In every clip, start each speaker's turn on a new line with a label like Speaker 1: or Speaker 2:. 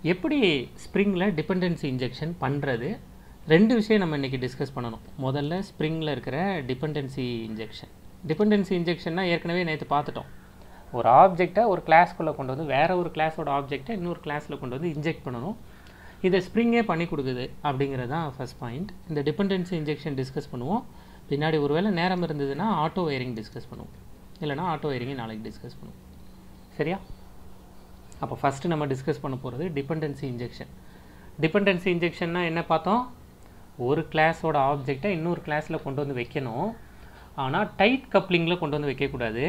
Speaker 1: எப்படி ஸ்ப்ரிங்கில் dependency injection பண்ணுறது ரெண்டு விஷயம் நம்ம இன்றைக்கி டிஸ்கஸ் பண்ணணும் முதல்ல ஸ்ப்ரிங்கில் இருக்கிற டிபெண்டன்சி இன்ஜெக்ஷன் டிபெண்டன்சி இன்ஜெக்ஷன்னா ஏற்கனவே நேற்று பார்த்துட்டோம் ஒரு ஆப்ஜெக்டை ஒரு கிளாஸ்க்குள்ளே கொண்டு வந்து வேறு ஒரு கிளாஸோட ஆப்ஜெக்டை இன்னொரு கிளாஸில் கொண்டு வந்து இன்ஜெக்ட் பண்ணணும் இதை ஸ்ப்ரிங்கே பண்ணி கொடுக்குது அப்படிங்கிறது தான் ஃபஸ்ட் பாயிண்ட் இந்த டிபெண்டன்சி இன்ஜெக்ஷன் டிஸ்கஸ் பண்ணுவோம் பின்னாடி ஒருவேளை நேரம் இருந்ததுன்னா ஆட்டோ ஒயரிங் டிஸ்கஸ் பண்ணுவோம் இல்லைனா ஆட்டோ ஒயரிங்கை நாளைக்கு டிஸ்கஸ் பண்ணுவோம் சரியா அப்போ ஃபஸ்ட்டு நம்ம டிஸ்கஸ் பண்ண போகிறது டிபெண்டன்சி இன்ஜெக்ஷன் டிபெண்டன்சி இன்ஜெக்ஷன்னா என்ன பார்த்தோம் ஒரு கிளாஸோட ஆப்ஜெக்டை இன்னொரு கிளாஸில் கொண்டு வந்து வைக்கணும் ஆனால் டைட் கப்ளிங்கில் கொண்டு வந்து வைக்கக்கூடாது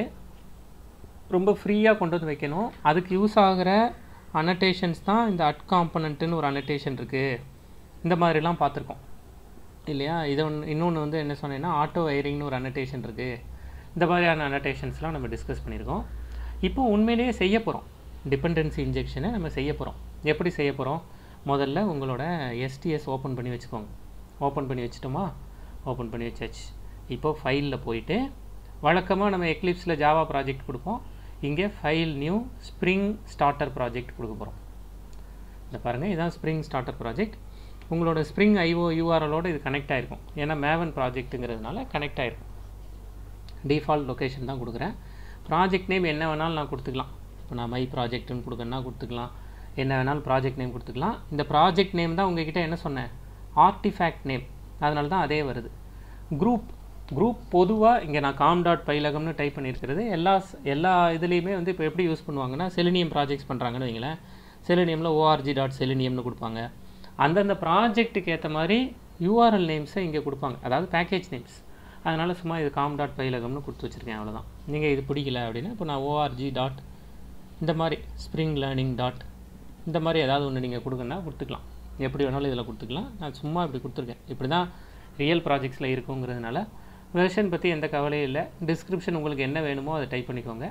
Speaker 1: ரொம்ப ஃப்ரீயாக கொண்டு வந்து வைக்கணும் அதுக்கு யூஸ் ஆகிற அனடேஷன்ஸ் தான் இந்த அட் காம்பனண்ட்டுன்னு ஒரு அனடேஷன் இருக்குது இந்த மாதிரிலாம் பார்த்துருக்கோம் இல்லையா இதை ஒன்று இன்னொன்று வந்து என்ன சொன்னேன்னா ஆட்டோ வயரிங்னு ஒரு அனடேஷன் இருக்குது இந்த மாதிரியான அனடேஷன்ஸ்லாம் நம்ம டிஸ்கஸ் பண்ணியிருக்கோம் இப்போ உண்மையிலேயே செய்ய போகிறோம் டிபெண்டன்சி இன்ஜெக்ஷனை நம்ம செய்ய போகிறோம் எப்படி செய்ய போகிறோம் முதல்ல உங்களோட எஸ்டிஎஸ் ஓப்பன் பண்ணி வச்சுக்கோங்க ஓப்பன் பண்ணி வச்சுட்டோமா ஓப்பன் பண்ணி வச்சாச்சு இப்போ ஃபைலில் போயிட்டு வழக்கமாக நம்ம எக்லிப்ஸில் ஜாவா ப்ராஜெக்ட் கொடுப்போம் இங்கே file new Spring starter project கொடுக்க போகிறோம் இந்த பாருங்கள் இதான் ஸ்ப்ரிங் ஸ்டார்டர் ப்ராஜெக்ட் உங்களோட ஸ்ப்ரிங் ஐஓ யூஆர்எலோடு இது கனெக்ட் ஆகிருக்கும் ஏன்னா மேவன் ப்ராஜெக்ட்டுங்கிறதுனால கனெக்ட் ஆகிருக்கும் டிஃபால்ட் லொக்கேஷன் தான் கொடுக்குறேன் ப்ராஜெக்ட் நேம் என்ன வேணாலும் நான் கொடுத்துக்கலாம் இப்போ நான் மை ப்ராஜெக்ட்னு கொடுக்கணும்னா கொடுத்துக்கலாம் என்ன வேணாலும் ப்ராஜெக்ட் நேம் கொடுத்துக்கலாம் இந்த ப்ராஜெக்ட் நேம் தான் உங்ககிட்ட என்ன சொன்னேன் ஆர்டிஃபேக்ட் நேம் அதனால தான் அதே வருது குரூப் குரூப் பொதுவாக இங்கே நான் காம் டாட் பைலகம்னு டைப் பண்ணியிருக்கிறது எல்லா எல்லா இதுலேயுமே வந்து இப்போ எப்படி யூஸ் பண்ணுவாங்கன்னா செலினியம் ப்ராஜெக்ட்ஸ் பண்ணுறாங்கன்னு வைங்களேன் செலினியமில் ஓஆர்ஜி டாட் செலினியம்னு கொடுப்பாங்க அந்தந்த ப்ராஜெக்ட்டுக்கு ஏற்ற மாதிரி யூஆர்எல் நேம்ஸை இங்கே கொடுப்பாங்க அதாவது பேக்கேஜ் நேம்ஸ் அதனால் சும்மா இது காம் டாட் பைலகம்னு கொடுத்து வச்சுருக்கேன் அவ்வளோதான் நீங்கள் இது பிடிக்கல அப்படின்னா இப்போ நான் ஓஆர்ஜி டாட் இந்த மாதிரி ஸ்ப்ரிங் லேர்னிங் டாட் இந்த மாதிரி ஏதாவது ஒன்று நீங்கள் கொடுங்கன்னா கொடுத்துக்கலாம் எப்படி வேணாலும் இதில் கொடுத்துக்கலாம் நான் சும்மா இப்படி கொடுத்துருக்கேன் இப்படி தான் ரியல் ப்ராஜெக்ட்ஸில் இருக்குங்கிறதுனால வெர்ஷன் பற்றி எந்த கவலையும் இல்லை டிஸ்கிரிப்ஷன் உங்களுக்கு என்ன வேணுமோ அதை டைப் பண்ணிக்கோங்க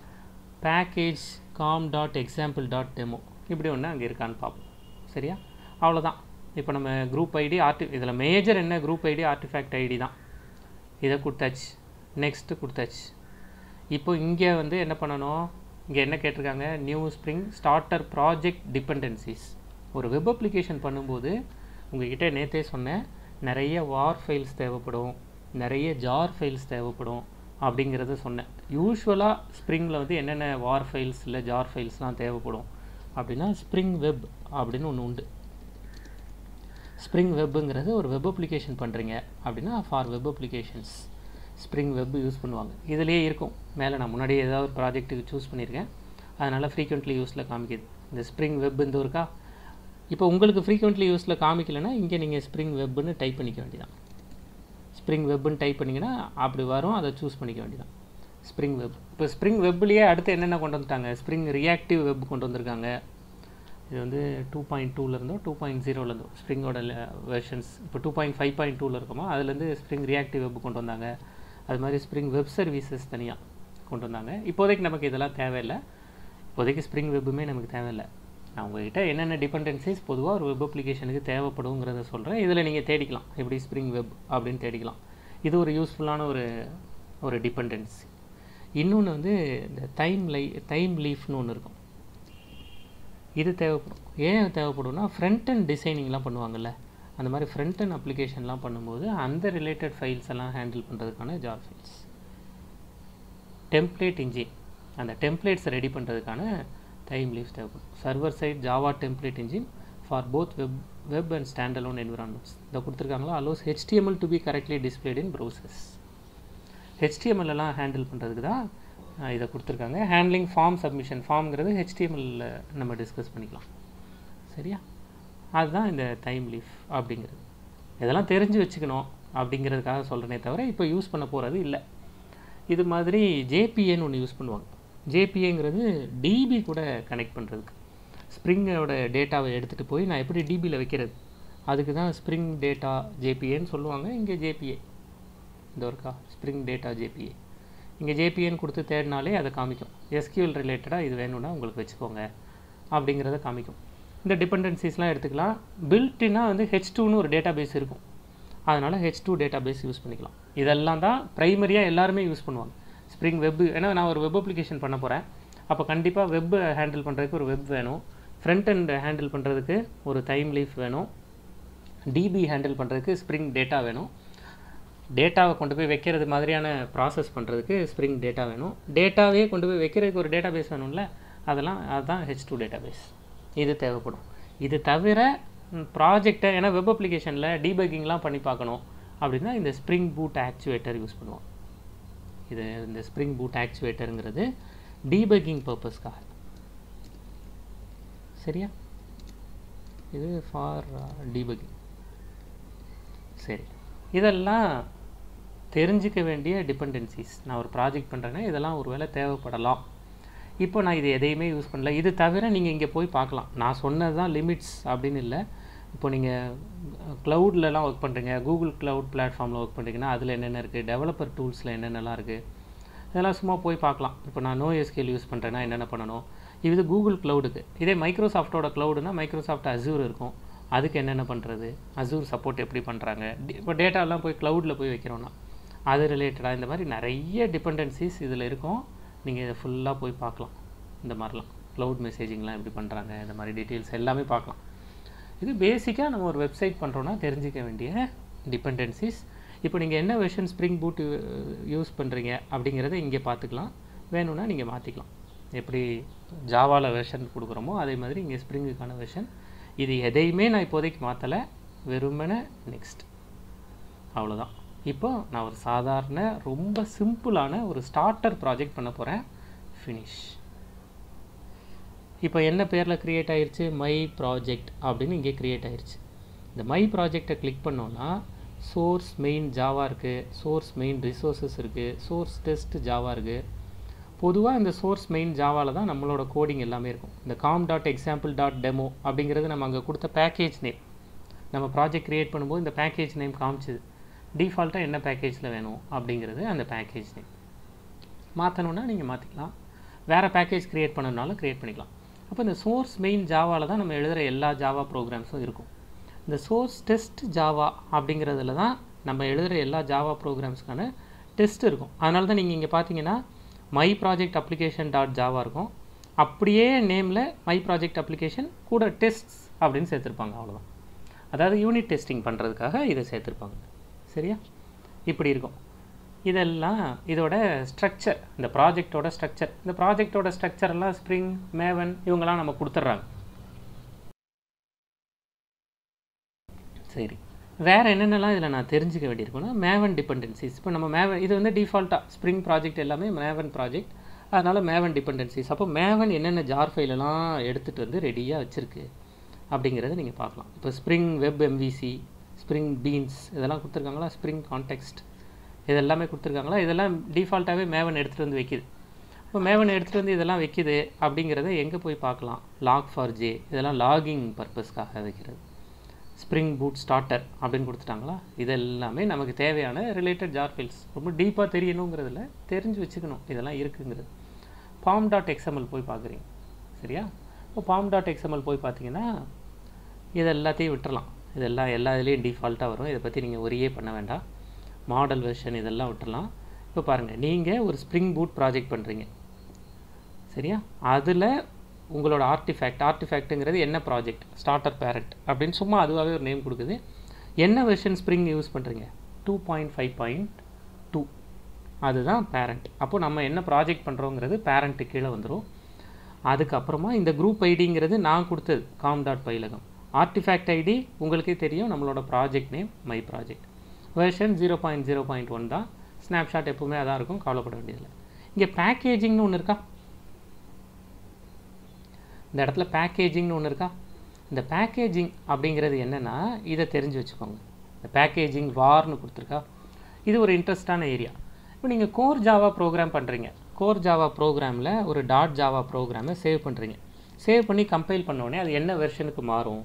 Speaker 1: package com dot example dot demo இப்படி ஒன்று அங்கே இருக்கான்னு பார்ப்போம் சரியா அவ்வளோதான் இப்போ நம்ம குரூப் ஐடி ஆர்டி இதில் மேஜர் என்ன குரூப் ஐடி ஆர்டிஃபேக்ட் ஐடி தான் இதை கொடுத்தாச்சு நெக்ஸ்ட்டு கொடுத்தாச்சு இப்போ இங்கே வந்து என்ன பண்ணணும் இங்கே என்ன கேட்டிருக்காங்க new Spring starter project dependencies ஒரு வெப் அப்ளிகேஷன் பண்ணும்போது உங்ககிட்ட நேற்றே சொன்னேன் நிறைய வார் ஃபைல்ஸ் தேவைப்படும் நிறைய ஜார் ஃபைல்ஸ் தேவைப்படும் அப்படிங்கிறத சொன்னேன் யூஸ்வலாக ஸ்ப்ரிங்கில் வந்து என்னென்ன வார் ஃபைல்ஸ் இல்லை ஜார் ஃபைல்ஸ்லாம் தேவைப்படும் அப்படின்னா ஸ்ப்ரிங் வெப் அப்படின்னு ஒன்று உண்டு ஸ்ப்ரிங் வெப்புங்கிறது ஒரு வெப் அப்ளிகேஷன் பண்ணுறீங்க அப்படின்னா for web applications Spring web use பண்ணுவாங்க இதிலேயே இருக்கும் மேலே நான் முன்னாடியே ஏதாவது ஒரு ப்ராஜெக்ட்டுக்கு சூஸ் பண்ணியிருக்கேன் அதனால் ஃப்ரீக்வெண்ட்லி யூஸில் காமிக்குது இந்த ஸ்ப்ரிங் வெப் இந்த இருக்கா இப்போ உங்களுக்கு ஃப்ரீக்வெண்ட்லி யூஸில் காமிக்கலைன்னா இங்கே நீங்கள் ஸ்ப்ரிங் வெப்புன்னு டைப் பண்ணிக்க வேண்டியதான் ஸ்ப்ரிங் வெப்புன்னு டைப் பண்ணிங்கன்னா அப்படி வரும் அதை சூஸ் பண்ணிக்க வேண்டியதான் ஸ்ப்ரிங் வெப் இப்போ ஸ்ப்ரிங் வெப்லேயே அடுத்து என்னென்ன கொண்டு வந்துட்டாங்க ஸ்ப்ரிங் ரியாக்டிவ் வெப் கொண்டு வந்திருக்காங்க இது வந்து டூ பாயிண்ட் டூலேருந்தோ டூ பாயிண்ட் ஜீரோலேருந்தோ ஸ்ப்ரிங்கோட வெர்ஷன்ஸ் இப்போ டூ பாயிண்ட் ஃபைவ் பாயிண்ட் டூவில் இருக்கோமோ அதுலேருந்து ஸ்ப்ரிங் ரியாக்டிவ் வெப் கொண்டு வந்தாங்க அது மாதிரி ஸ்ப்ரிங் வெப் சர்வீசஸ் தனியாக கொண்டு வந்தாங்க இப்போதைக்கு நமக்கு இதெல்லாம் தேவையில்லை இப்போதைக்கு ஸ்ப்ரிங் வெப்புமே நமக்கு தேவையில்லை நான் உங்கள்கிட்ட என்னென்ன டிபெண்டன்சிஸ் பொதுவாக ஒரு வெப் அப்ளிகேஷனுக்கு தேவைப்படுங்கிறத சொல்கிறேன் இதில் நீங்கள் தேடிக்கலாம் எப்படி ஸ்ப்ரிங் வெப் அப்படின்னு தேடிக்கலாம் இது ஒரு யூஸ்ஃபுல்லான ஒரு ஒரு டிபெண்டன்சி இன்னொன்று வந்து இந்த டைம் லை டைம் லீஃப்னு ஒன்று இருக்கும் இது தேவைப்படும் ஏன் தேவைப்படும்னா ஃப்ரண்ட் அண்ட் டிசைனிங்லாம் பண்ணுவாங்கல்ல அந்த மாதிரி ஃப்ரண்ட் அண்ட் அப்ளிகேஷன்லாம் பண்ணும்போது அந்த ரிலேட்டட் ஃபைல்ஸ் எல்லாம் ஹேண்டில் பண்ணுறதுக்கான ஜார் ஃபைல்ஸ் டெம்ப்ளேட் இன்ஜின் அந்த டெம்ப்ளேட்ஸை ரெடி பண்ணுறதுக்கான டைம் லீவ்ஸ் தேவைப்படும் server side Java template engine for both web web and stand alone environments இதை கொடுத்துருக்காங்களோ allows HTML to be correctly displayed in browsers HTML எல்லாம் handle பண்ணுறதுக்கு தான் இதை கொடுத்துருக்காங்க ஹேண்ட்லிங் ஃபார்ம் சப்மிஷன் ஃபார்ம்ங்கிறது ஹெச்டிஎம்எல்ல நம்ம டிஸ்கஸ் பண்ணிக்கலாம் சரியா அதுதான் இந்த டைம் லீஃப் அப்படிங்கிறது இதெல்லாம் தெரிஞ்சு வச்சுக்கணும் அப்படிங்கிறதுக்காக சொல்கிறேனே தவிர இப்போ யூஸ் பண்ண போகிறது இல்லை இது மாதிரி ஜேபிஏன்னு ஒன்று யூஸ் பண்ணுவாங்க ஜேபிஏங்கிறது டிபி கூட கனெக்ட் பண்ணுறதுக்கு ஸ்ப்ரிங்கோட டேட்டாவை எடுத்துகிட்டு போய் நான் எப்படி டிபியில் வைக்கிறது அதுக்கு தான் ஸ்ப்ரிங் டேட்டா ஜேபிஏன்னு சொல்லுவாங்க இங்கே ஜேபிஏ இந்த ஒர்க்கா ஸ்ப்ரிங் டேட்டா ஜேபிஏ இங்கே ஜேபிஏன்னு கொடுத்து தேடினாலே அதை காமிக்கும் எஸ்கியூஎல் ரிலேட்டடாக இது வேணும்னா உங்களுக்கு வச்சுக்கோங்க அப்படிங்கிறத காமிக்கும் இந்த டிபெண்டன்சிஸ்லாம் எடுத்துக்கலாம் பில்ட்டினா வந்து ஹெச் டூன்னு ஒரு டேட்டா பேஸ் இருக்கும் அதனால் H two database use பண்ணிக்கலாம் இதெல்லாம் தான் ப்ரைமரியாக எல்லாருமே யூஸ் பண்ணுவாங்க ஸ்ப்ரிங் வெப் ஏன்னா நான் ஒரு வெப் அப்ளிகேஷன் பண்ண போகிறேன் அப்போ கண்டிப்பாக வெப் ஹேண்டில் பண்ணுறதுக்கு ஒரு வெப் வேணும் ஃப்ரண்ட் end ஹேண்டில் பண்ணுறதுக்கு ஒரு டைம் லீஃப் வேணும் டிபி ஹேண்டில் பண்ணுறதுக்கு ஸ்ப்ரிங் டேட்டா வேணும் டேட்டாவை கொண்டு போய் வைக்கிறது மாதிரியான ப்ராசஸ் பண்ணுறதுக்கு ஸ்ப்ரிங் டேட்டா வேணும் டேட்டாவே கொண்டு போய் வைக்கிறதுக்கு ஒரு டேட்டா பேஸ் வேணும்ல அதெல்லாம் அதுதான் ஹெச் டூ டேட்டா பேஸ் இது தேவைப்படும் இது தவிர ப்ராஜெக்டை ஏன்னா வெப் அப்ளிகேஷனில் டீபக்கிங்லாம் பண்ணி பார்க்கணும் அப்படின்னா இந்த ஸ்ப்ரிங் பூட் ஆக்சுவேட்டர் யூஸ் பண்ணுவோம் இது இந்த ஸ்ப்ரிங் பூட் ஆக்சுவேட்டருங்கிறது டீபக்கிங் பர்பஸ்க்காக சரியா இது ஃபார் டீபக்கிங் சரி இதெல்லாம் தெரிஞ்சிக்க வேண்டிய டிபெண்டன்சிஸ் நான் ஒரு ப்ராஜெக்ட் பண்ணுறேன்னா இதெல்லாம் ஒரு வேளை தேவைப்படலாம் இப்போ நான் இது எதையுமே யூஸ் பண்ணல இது தவிர நீங்கள் இங்கே போய் பார்க்கலாம் நான் சொன்னது தான் லிமிட்ஸ் அப்படின்னு இல்லை இப்போ நீங்கள் க்ளவுட்லலாம் ஒர்க் பண்ணுறீங்க கூகுள் க்ளவுட் பிளாட்ஃபார்மில் ஒர்க் பண்ணுறீங்கன்னா அதில் என்னென்ன இருக்குது டெவலப்பர் டூல்ஸில் என்னென்னலாம் இருக்குது இதெல்லாம் சும்மா போய் பார்க்கலாம் இப்போ நான் நோ எஸ்கேல் யூஸ் பண்ணுறேன்னா என்னென்ன பண்ணணும் இது கூகுள் க்ளவுடுக்கு இதே மைக்ரோசாஃப்ட்டோட க்ளவுடுனா மைக்ரோசாஃப்ட் அசூர் இருக்கும் அதுக்கு என்னென்ன பண்ணுறது அசூர் சப்போர்ட் எப்படி பண்ணுறாங்க இப்போ டேட்டாலாம் போய் க்ளவுடில் போய் வைக்கிறோன்னா அது ரிலேட்டடாக இந்த மாதிரி நிறைய டிபெண்டன்சிஸ் இதில் இருக்கும் நீங்கள் இதை ஃபுல்லாக போய் பார்க்கலாம் இந்த மாதிரிலாம் க்ளவுட் மெசேஜிங்லாம் எப்படி பண்ணுறாங்க இந்த மாதிரி டீட்டெயில்ஸ் எல்லாமே பார்க்கலாம் இது பேசிக்காக நம்ம ஒரு வெப்சைட் பண்ணுறோன்னா தெரிஞ்சிக்க வேண்டிய டிபெண்டன்சிஸ் இப்போ நீங்கள் என்ன வெர்ஷன் ஸ்ப்ரிங் பூட் யூஸ் பண்ணுறீங்க அப்படிங்கிறத இங்கே பார்த்துக்கலாம் வேணும்னா நீங்கள் மாற்றிக்கலாம் எப்படி ஜாவாவில் வெர்ஷன் கொடுக்குறோமோ அதே மாதிரி இங்கே ஸ்ப்ரிங்குக்கான வெர்ஷன் இது எதையுமே நான் இப்போதைக்கு மாற்றலை வெறுமனே நெக்ஸ்ட் அவ்வளோதான் இப்போ நான் ஒரு சாதாரண ரொம்ப சிம்பிளான ஒரு ஸ்டார்டர் ப்ராஜெக்ட் பண்ண போகிறேன் ஃபினிஷ் இப்போ என்ன பேரில் க்ரியேட் ஆயிருச்சு மை ப்ராஜெக்ட் அப்படின்னு இங்கே க்ரியேட் ஆயிருச்சு இந்த மை ப்ராஜெக்டை கிளிக் பண்ணோன்னா சோர்ஸ் மெயின் ஜாவா இருக்குது சோர்ஸ் மெயின் ரிசோர்ஸஸ் இருக்குது சோர்ஸ் டெஸ்ட் ஜாவா இருக்குது பொதுவாக இந்த சோர்ஸ் மெயின் ஜாவாவில் தான் நம்மளோட கோடிங் எல்லாமே இருக்கும் இந்த com dot example dot demo அப்படிங்கிறது நம்ம அங்கே கொடுத்த பேக்கேஜ் நேம் நம்ம ப்ராஜெக்ட் க்ரியேட் பண்ணும்போது இந்த பேக்கேஜ் நேம் காமிச்சுது டிஃபால்ட்டாக என்ன பேக்கேஜில் வேணும் அப்படிங்கிறது அந்த பேக்கேஜ் நேம் மாற்றணுன்னா நீங்கள் மாற்றிக்கலாம் வேறு பேக்கேஜ் க்ரியேட் பண்ணணுனாலும் க்ரியேட் பண்ணிக்கலாம் அப்போ இந்த சோர்ஸ் மெயின் ஜாவாவில் தான் நம்ம எழுதுகிற எல்லா ஜாவா ப்ரோக்ராம்ஸும் இருக்கும் இந்த சோர்ஸ் டெஸ்ட் ஜாவா அப்படிங்கிறதுல தான் நம்ம எழுதுகிற எல்லா ஜாவா ப்ரோக்ராம்ஸ்க்கான டெஸ்ட் இருக்கும் அதனால தான் நீங்கள் இங்கே பார்த்தீங்கன்னா my project application dot Java இருக்கும் அப்படியே நேமில் மை ப்ராஜெக்ட் அப்ளிகேஷன் கூட டெஸ்ட்ஸ் அப்படின்னு சேர்த்துருப்பாங்க அவ்வளோதான் அதாவது யூனிட் டெஸ்டிங் பண்ணுறதுக்காக இதை சேர்த்துருப்பாங்க சரியா இப்படி இருக்கும் இதெல்லாம் இதோட ஸ்ட்ரக்சர் இந்த ப்ராஜெக்டோட ஸ்ட்ரக்சர் இந்த ப்ராஜெக்டோட ஸ்ட்ரக்சர் எல்லாம் ஸ்ப்ரிங் மேவன் இவங்கெல்லாம் நம்ம கொடுத்துட்றாங்க சரி வேறு என்னென்னலாம் இதில் நான் தெரிஞ்சுக்க வேண்டியிருக்குன்னா மேவன் டிபெண்டன்சிஸ் இப்போ நம்ம மேவன் இது வந்து டிஃபால்ட்டாக ஸ்ப்ரிங் ப்ராஜெக்ட் எல்லாமே மேவன் ப்ராஜெக்ட் அதனால் மேவன் டிபெண்டன்சிஸ் அப்போ மேவன் என்னென்ன ஜார் ஃபைலெல்லாம் எடுத்துகிட்டு வந்து ரெடியாக வச்சுருக்கு அப்படிங்கிறத நீங்கள் பார்க்கலாம் இப்போ Spring web MVC Spring beans இதெல்லாம் கொடுத்துருக்காங்களா ஸ்ப்ரிங் கான்டெக்ஸ்ட் இதெல்லாமே கொடுத்துருக்காங்களா இதெல்லாம் டிஃபால்ட்டாகவே மேவன் எடுத்துகிட்டு வந்து வைக்கிது இப்போ மேவன் எடுத்துகிட்டு வந்து இதெல்லாம் வைக்கிது அப்படிங்கிறத எங்கே போய் பார்க்கலாம் லாக் ஃபார் ஜே இதெல்லாம் லாகிங் பர்பஸ்க்காக வைக்கிறது ஸ்ப்ரிங் பூட் ஸ்டார்டர் அப்படின்னு கொடுத்துட்டாங்களா இது எல்லாமே நமக்கு தேவையான ரிலேட்டட் ஜார் ஃபைல்ஸ் ரொம்ப டீப்பாக தெரியணுங்கிறதுல தெரிஞ்சு வச்சுக்கணும் இதெல்லாம் இருக்குங்கிறது பாம் டாட் எக்ஸ்எம்எல் போய் பார்க்குறீங்க சரியா இப்போ பாம் டாட் எக்ஸ்எம்எல் போய் பார்த்தீங்கன்னா இது எல்லாத்தையும் விட்டுறலாம் இதெல்லாம் எல்லா இதுலேயும் டிஃபால்ட்டாக வரும் இதை பற்றி நீங்கள் ஒரே பண்ண வேண்டாம் மாடல் வெர்ஷன் இதெல்லாம் விட்டுறலாம் இப்போ பாருங்கள் நீங்கள் ஒரு ஸ்ப்ரிங் பூட் ப்ராஜெக்ட் பண்ணுறீங்க சரியா அதில் உங்களோட ஆர்டிஃபேக்ட் ஆர்டிஃபேக்ட்டுங்கிறது என்ன ப்ராஜெக்ட் ஸ்டார்டர் பேரண்ட் அப்படின்னு சும்மா அதுவாகவே ஒரு நேம் கொடுக்குது என்ன வெர்ஷன் ஸ்ப்ரிங் யூஸ் பண்ணுறீங்க two point five point two அதுதான் பேரண்ட் அப்போது நம்ம என்ன ப்ராஜெக்ட் பண்ணுறோங்கிறது பேரண்ட்டு கீழே வந்துடும் அதுக்கப்புறமா இந்த குரூப் ஐடிங்கிறது நான் கொடுத்தது com dot Payilagam artifact ID உங்களுக்கே தெரியும் நம்மளோட project name my project version zero point zero point one தான் ஸ்னாப்ஷாட் எப்பவுமே அதான் இருக்கும் கவலைப்பட வேண்டியதில்லை இங்கே பேக்கேஜிங்னு ஒன்று இருக்கா இந்த இடத்துல பேக்கேஜிங்னு ஒன்று இருக்கா இந்த பேக்கேஜிங் அப்படிங்கிறது என்னென்னா இதை தெரிஞ்சு வச்சுக்கோங்க இந்த பேக்கேஜிங் வார்னு கொடுத்துருக்கா இது ஒரு இன்ட்ரெஸ்டான ஏரியா இப்போ நீங்கள் கோர் ஜாவா ப்ரோக்ராம் பண்ணுறீங்க கோர் ஜாவா ப்ரோக்ராமில் ஒரு டாட் ஜாவா ப்ரோக்ராமை சேவ் பண்ணுறீங்க சேவ் பண்ணி கம்பைல் பண்ண உடனே அது என்ன வெர்ஷனுக்கு மாறும்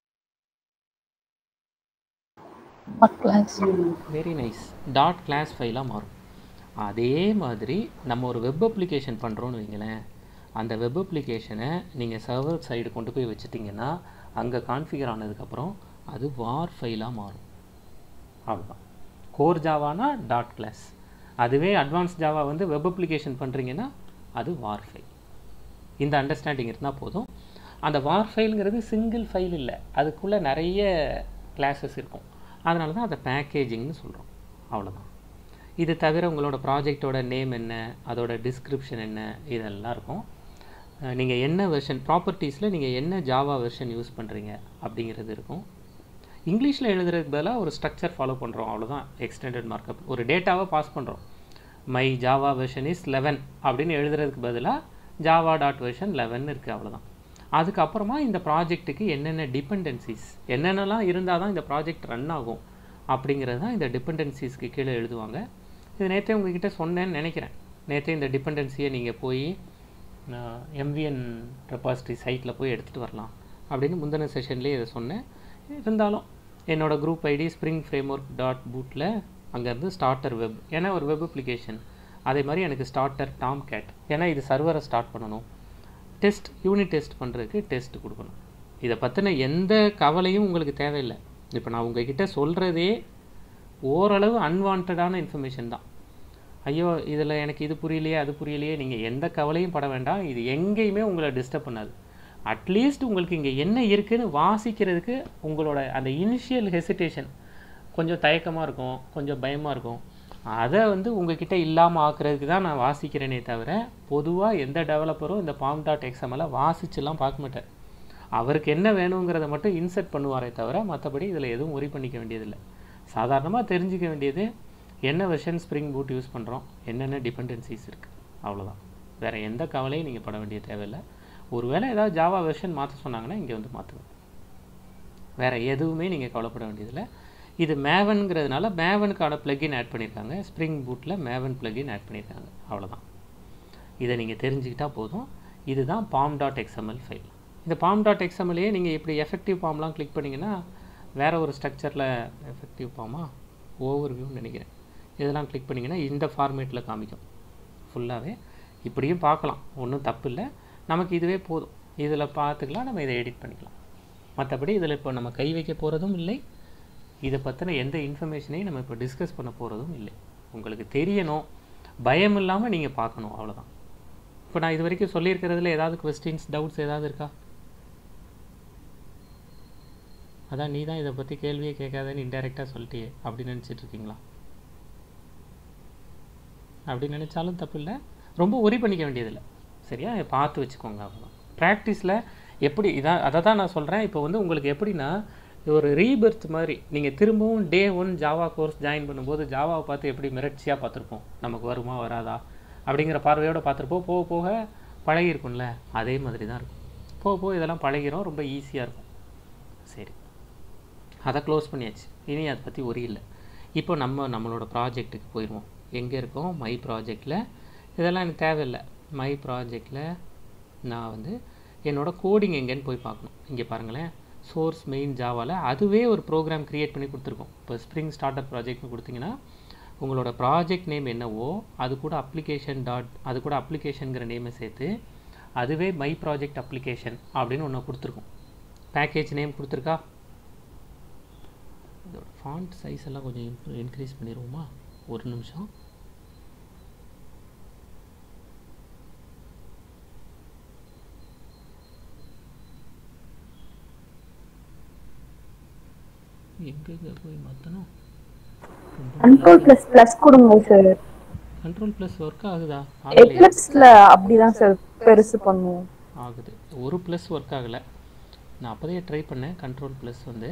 Speaker 2: class
Speaker 1: very nice dot class ஃபைலாக மாறும் அதே மாதிரி நம்ம ஒரு வெப் அப்ளிகேஷன் பண்ணுறோன்னு வைங்களேன் அந்த வெப் அப்ளிகேஷனை நீங்கள் சர்வர் சைடு கொண்டு போய் வச்சிட்டிங்கன்னா அங்கே கான்ஃபிகர் ஆனதுக்கப்புறம் அது வார் ஃபைலாக மாறும் அவ்வளோதான் கோர் ஜாவானா டாட் கிளாஸ் அதுவே அட்வான்ஸ் ஜாவா வந்து வெப் அப்ளிகேஷன் பண்ணுறீங்கன்னா அது வார் ஃபைல் இந்த அண்டர்ஸ்டாண்டிங் இருந்தால் போதும் அந்த வார் ஃபைலுங்கிறது சிங்கிள் ஃபைல் இல்லை அதுக்குள்ளே நிறைய கிளாஸஸ் இருக்கும் அதனால தான் அதை பேக்கேஜிங்னு சொல்கிறோம் அவ்வளோதான் இது தவிர உங்களோட ப்ராஜெக்டோட நேம் என்ன அதோட டிஸ்கிரிப்ஷன் என்ன இதெல்லாம் இருக்கும் நீங்கள் என்ன வெர்ஷன் ப்ராப்பர்ட்டிஸில் நீங்கள் என்ன ஜாவா வெர்ஷன் யூஸ் பண்ணுறீங்க அப்படிங்கிறது இருக்கும் இங்கிலீஷில் எழுதுறதுக்கு பதிலாக ஒரு ஸ்ட்ரக்சர் ஃபாலோ பண்ணுறோம் அவ்வளோதான் எக்ஸ்டெண்டட் மார்க்கப் ஒரு டேட்டாவை பாஸ் பண்ணுறோம் my Java version is eleven அப்படின்னு எழுதுறதுக்கு பதிலாக ஜாவா டாட் வெர்ஷன் லெவன் இருக்குது அவ்வளோதான் அதுக்கப்புறமா இந்த ப்ராஜெக்ட்டுக்கு என்னென்ன டிபெண்டன்சிஸ் என்னென்னலாம் இருந்தால் தான் இந்த ப்ராஜெக்ட் ரன் ஆகும் அப்படிங்கிறது தான் இந்த டிபெண்டன்சிஸ்க்கு கீழே எழுதுவாங்க இது நேற்றே உங்ககிட்ட சொன்னேன்னு நினைக்கிறேன் நேற்றே இந்த டிபெண்டன்சியை நீங்கள் போய் எம்விஎன் ரெபாசிட்டரி சைட்டில் போய் எடுத்துகிட்டு வரலாம் அப்படின்னு முந்தின செஷன்லேயே இதை சொன்னேன் இருந்தாலும் என்னோடய group ID Spring framework dot பூட்டில் அங்கேருந்து ஸ்டார்டர் வெப் ஏன்னா ஒரு வெப் அப்ளிகேஷன் அதே மாதிரி எனக்கு ஸ்டார்டர் டாம் கேட் ஏன்னா இது சர்வரை ஸ்டார்ட் பண்ணணும் டெஸ்ட் யூனிட் டெஸ்ட் பண்ணுறதுக்கு டெஸ்ட் கொடுக்கணும் இதை பற்றின எந்த கவலையும் உங்களுக்கு தேவையில்லை இப்போ நான் உங்ககிட்ட சொல்கிறதே ஓரளவு அன்வான்டான இன்ஃபர்மேஷன் தான் ஐயோ இதில் எனக்கு இது புரியலையே அது புரியலையே நீங்கள் எந்த கவலையும் பட வேண்டாம் இது எங்கேயுமே உங்களை டிஸ்டர்ப் பண்ணாது அட்லீஸ்ட் உங்களுக்கு இங்கே என்ன இருக்குன்னு வாசிக்கிறதுக்கு உங்களோட அந்த இனிஷியல் ஹெசிடேஷன் கொஞ்சம் தயக்கமாக இருக்கும் கொஞ்சம் பயமாக இருக்கும் அதை வந்து உங்ககிட்ட இல்லாமல் ஆக்குறதுக்கு தான் நான் வாசிக்கிறேனே தவிர பொதுவாக எந்த டெவலப்பரும் இந்த பாம் டாட் எக்ஸ்எம்எல்லை வாசிச்சுலாம் பார்க்க மாட்டார் அவருக்கு என்ன வேணுங்கிறத மட்டும் இன்செர்ட் பண்ணுவாரே தவிர மற்றபடி இதில் எதுவும் ஒரி பண்ணிக்க வேண்டியதில்லை சாதாரணமாக தெரிஞ்சிக்க வேண்டியது என்ன வெர்ஷன் ஸ்ப்ரிங் பூட் யூஸ் பண்ணுறோம் என்னென்ன டிபெண்டன்சிஸ் இருக்குது அவ்வளோதான் வேறு எந்த கவலையும் நீங்கள் பட வேண்டிய தேவையில்லை ஒருவேளை ஏதாவது ஜாவா வெர்ஷன் மாற்ற சொன்னாங்கன்னா இங்கே வந்து மாற்றுங்க வேறு எதுவுமே நீங்கள் கவலைப்பட வேண்டியதில்லை இது மேவனுங்கிறதுனால மேவனுக்கான பிளகின் ஆட் பண்ணியிருக்காங்க ஸ்ப்ரிங் பூட்டில் மேவன் பிளகின் ஆட் பண்ணியிருக்காங்க அவ்வளோதான் இதை நீங்கள் தெரிஞ்சுக்கிட்டால் போதும் இதுதான் பாம் டாட் எக்ஸ்எம்எல் ஃபைல் இந்த பாம் டாட் எக்ஸ்எம்எல்லையே நீங்கள் இப்படி எஃபெக்டிவ் பாம்லாம் கிளிக் பண்ணிங்கன்னா வேறு ஒரு ஸ்ட்ரக்சரில் எஃபெக்டிவ் பாமா ஓவர் வியூன்னு நினைக்கிறேன் இதெல்லாம் கிளிக் பண்ணிங்கன்னா இந்த ஃபார்மேட்டில் காமிக்கும் ஃபுல்லாகவே இப்படியும் பார்க்கலாம் ஒன்றும் தப்பு இல்லை நமக்கு இதுவே போதும் இதில் பார்த்துக்கலாம் நம்ம இதை எடிட் பண்ணிக்கலாம் மற்றபடி இதில் இப்போ நம்ம கை வைக்க போகிறதும் இல்லை இதை பற்றின எந்த இன்ஃபர்மேஷனையும் நம்ம இப்போ டிஸ்கஸ் பண்ண போகிறதும் இல்லை உங்களுக்கு தெரியணும் பயம் இல்லாமல் நீங்கள் பார்க்கணும் அவ்வளோதான் இப்போ நான் இது வரைக்கும் சொல்லியிருக்கிறதுல ஏதாவது கொஸ்டின்ஸ் டவுட்ஸ் ஏதாவது இருக்கா அதான் நீ தான் இதை பற்றி கேள்வியே கேட்காதன்னு இன்டெரக்டாக சொல்லிட்டியே அப்படி நினச்சிட்டு இருக்கீங்களா அப்படி நினச்சாலும் தப்பு இல்லை ரொம்ப ஒரி பண்ணிக்க வேண்டியதில்லை சரியா பார்த்து வச்சுக்கோங்க அவ்வளோ ப்ராக்டிஸில் எப்படி இதான் அதை தான் நான் சொல்கிறேன் இப்போ வந்து உங்களுக்கு எப்படின்னா ஒரு ரீபர்த் மாதிரி நீங்கள் திரும்பவும் day one Java course join பண்ணும்போது ஜாவாவை பார்த்து எப்படி மிரட்சியாக பார்த்துருப்போம் நமக்கு வருமா வராதா அப்படிங்கிற பார்வையோடு பார்த்துருப்போம் போக போக பழகிருக்கும்ல அதே மாதிரி தான் இருக்கும் போக போக இதெல்லாம் பழகிறோம் ரொம்ப ஈஸியாக இருக்கும் சரி அதை க்ளோஸ் பண்ணியாச்சு இனி அதை பற்றி ஒரி இல்லை இப்போ நம்ம நம்மளோட ப்ராஜெக்ட்டுக்கு போயிடுவோம் எங்கே இருக்கோம் மை ப்ராஜெக்டில் இதெல்லாம் எனக்கு தேவையில்லை மை ப்ராஜெக்டில் நான் வந்து என்னோடய கோடிங் எங்கேன்னு போய் பார்க்கணும் இங்கே பாருங்களேன் சோர்ஸ் மெயின் ஜாவாவில் அதுவே ஒரு ப்ரோக்ராம் க்ரியேட் பண்ணி கொடுத்துருக்கோம் இப்போ ஸ்ப்ரிங் ஸ்டார்டர் ப்ராஜெக்ட்னு கொடுத்தீங்கன்னா உங்களோட ப்ராஜெக்ட் நேம் என்னவோ அது கூட அப்ளிகேஷன் டாட் அது கூட அப்ளிகேஷனுங்கிற நேமை சேர்த்து அதுவே மை ப்ராஜெக்ட் அப்ளிகேஷன் அப்படின்னு ஒன்று கொடுத்துருக்கோம் பேக்கேஜ் நேம் கொடுத்துருக்கா இதோட ஃபாண்ட் சைஸ் எல்லாம் கொஞ்சம் இன்க்ரீஸ் பண்ணிடுவோமா ஒரு நிமிஷம் எங்கெங்க போய் மாற்றணும்
Speaker 2: கண்ட்ரோல் பிளஸ் பிளஸ் கொடுங்க சார்
Speaker 1: கண்ட்ரோல் ப்ளஸ் ஒர்க் ஆகுதா ஆகலையா
Speaker 2: எக்லிப்ஸ்ல அப்படிதான் சார் பெருசு பண்ணுவோம்
Speaker 1: ஆகுது ஒரு ப்ளஸ் ஒர்க் ஆகலை நான் அப்போதையே ட்ரை பண்ணேன் கண்ட்ரோல் ப்ளஸ் வந்து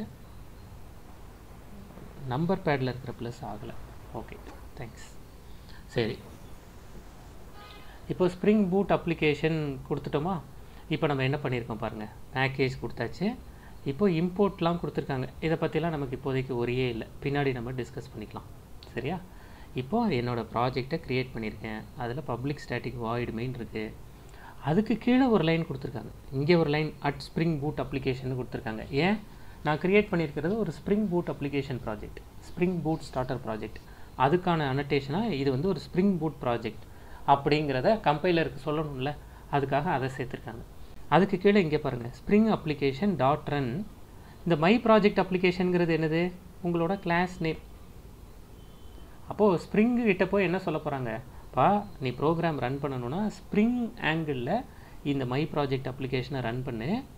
Speaker 1: நம்பர் பேடில் இருக்கிற ப்ளஸ் ஆகலை ஓகே தேங்க்ஸ் சரி இப்போ ஸ்ப்ரிங் பூட் அப்ளிகேஷன் கொடுத்துட்டோமா இப்போ நம்ம என்ன பண்ணியிருக்கோம் பாருங்கள் பேக்கேஜ் கொடுத்தாச்சு இப்போ இம்போர்ட்லாம் கொடுத்துருக்காங்க இதை பற்றிலாம் நமக்கு இப்போதைக்கு ஒரே இல்லை பின்னாடி நம்ம டிஸ்கஸ் பண்ணிக்கலாம் சரியா இப்போ என்னோடய ப்ராஜெக்டை க்ரியேட் பண்ணியிருக்கேன் அதில் பப்ளிக் ஸ்டாட்டிக் வாய்டு மெயின் இருக்குது அதுக்கு கீழே ஒரு லைன் கொடுத்துருக்காங்க இங்கே ஒரு line at Spring Boot application கொடுத்துருக்காங்க ஏன் நான் க்ரியேட் பண்ணியிருக்கிறது ஒரு Spring Boot application project Spring Boot starter project அதுக்கான அனடேஷனாக இது வந்து ஒரு ஸ்ப்ரிங் பூட் ப்ராஜெக்ட் அப்படிங்கிறத கம்பைலருக்கு சொல்லணும்ல அதுக்காக அதை சேர்த்துருக்காங்க அதுக்கு கீழே இங்கே பாருங்கள் ஸ்ப்ரிங் அப்ளிகேஷன் டாட் ரன் இந்த மை ப்ராஜெக்ட் அப்ளிகேஷனுங்கிறது என்னது உங்களோட கிளாஸ் நேம் அப்போது ஸ்ப்ரிங் கிட்ட போய் என்ன சொல்ல போகிறாங்க பா நீ ப்ரோக்ராம் ரன் பண்ணணும்னா ஸ்ப்ரிங் ஆங்கிளில் இந்த மை ப்ராஜெக்ட் அப்ளிகேஷனை ரன் பண்ணு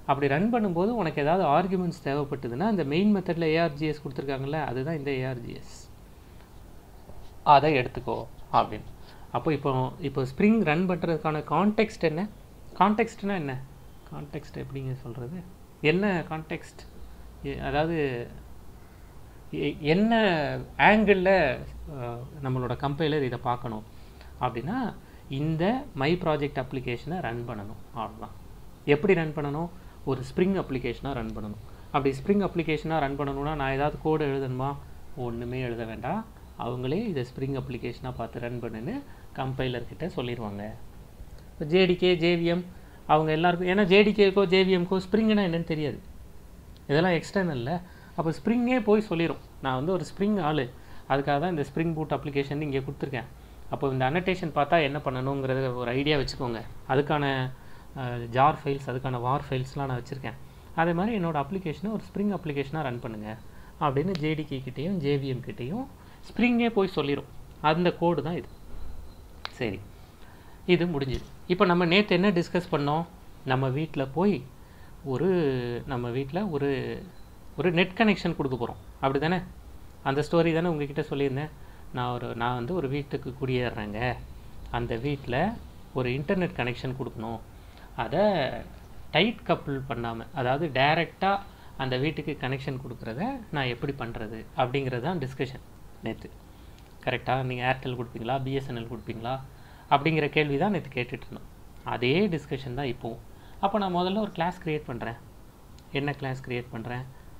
Speaker 1: அப்படி ரன் பண்ணும்போது உனக்கு ஏதாவது ஆர்குமெண்ட்ஸ் தேவைப்பட்டதுன்னா அந்த மெயின் மெத்தடில் ஏஆர்ஜிஎஸ் கொடுத்துருக்காங்கல்ல அதுதான் இந்த ஏஆர்ஜிஎஸ் அதை எடுத்துக்கோ அப்படின்னு அப்போ இப்போ இப்போ ஸ்ப்ரிங் ரன் பண்ணுறதுக்கான கான்டெக்ஸ்ட் என்ன கான்டெக்ஸ்ட்னா என்ன கான்டெக்ஸ்ட் எப்படிங்க சொல்கிறது என்ன கான்டெக்ஸ்ட் அதாவது எ- என்ன ஆங்கிளில் நம்மளோட கம்பைலர் இதை பார்க்கணும் அப்படின்னா இந்த மை ப்ராஜெக்ட் அப்ளிகேஷனை ரன் பண்ணணும் அவ்வளோதான் எப்படி ரன் பண்ணணும் ஒரு ஸ்ப்ரிங் அப்ளிகேஷனாக ரன் பண்ணணும் அப்படி ஸ்ப்ரிங் அப்ளிகேஷனாக ரன் பண்ணணும்னா நான் ஏதாவது கோடு எழுதணுமா ஒன்றுமே எழுத வேண்டாம் அவங்களே இதை ஸ்ப்ரிங் அப்ளிகேஷனாக பார்த்து ரன் பண்ணுன்னு கம்பைலர் கிட்ட சொல்லிடுவாங்க இப்போ ஜேடிகே ஜேவிஎம் அவங்க எல்லாருக்கும் ஏன்னா ஜேடிகேக்கோ ஜேவிஎம்க்கோ ஸ்ப்ரிங்னா என்னன்னு தெரியாது இதெல்லாம் எக்ஸ்டர்னல்ல அப்போ ஸ்ப்ரிங்கே போய் சொல்லிடும் நான் வந்து ஒரு ஸ்ப்ரிங் ஆள் அதுக்காக தான் இந்த ஸ்ப்ரிங் பூட் அப்ளிகேஷன் இங்கே கொடுத்துருக்கேன் அப்போ இந்த அனடேஷன் பார்த்தா என்ன பண்ணணுங்கிறத ஒரு ஐடியா வச்சுக்கோங்க அதுக்கான ஜார் ஃபைல்ஸ் அதுக்கான வார் ஃபைல்ஸ்லாம் நான் வச்சுருக்கேன் அதே மாதிரி என்னோட அப்ளிகேஷனை ஒரு ஸ்ப்ரிங் அப்ளிகேஷனாக ரன் பண்ணுங்க அப்படின்னு ஜேடிகே கிட்டேயும் ஜேவிஎம் கிட்டேயும் ஸ்ப்ரிங்கே போய் சொல்லிடும் அந்த கோடு தான் இது சரி இது முடிஞ்சுது இப்போ நம்ம நேற்று என்ன டிஸ்கஸ் பண்ணோம் நம்ம வீட்டில் போய் ஒரு நம்ம வீட்டில் ஒரு ஒரு நெட் கனெக்ஷன் கொடுக்க போகிறோம் அப்படி தானே அந்த ஸ்டோரி தானே உங்ககிட்ட சொல்லியிருந்தேன் நான் ஒரு நான் வந்து ஒரு வீட்டுக்கு குடியேறுறேங்க அந்த வீட்டில் ஒரு இன்டர்நெட் கனெக்ஷன் கொடுக்கணும் அதை டைட் கப்புள் பண்ணாமல் அதாவது டைரெக்டாக அந்த வீட்டுக்கு கனெக்ஷன் கொடுக்குறத நான் எப்படி பண்ணுறது அப்படிங்கிறது தான் டிஸ்கஷன் நேற்று கரெக்டாக நீங்கள் ஏர்டெல் கொடுப்பீங்களா பிஎஸ்என்எல் கொடுப்பீங்களா அப்படிங்கிற கேள்வி தான் நேற்று கேட்டுட்டு இருந்தோம் அதே டிஸ்கஷன் தான் இப்போவும் அப்போ நான் முதல்ல ஒரு கிளாஸ் க்ரியேட் பண்ணுறேன் என்ன கிளாஸ் க்ரியேட் பண்ணுறேன்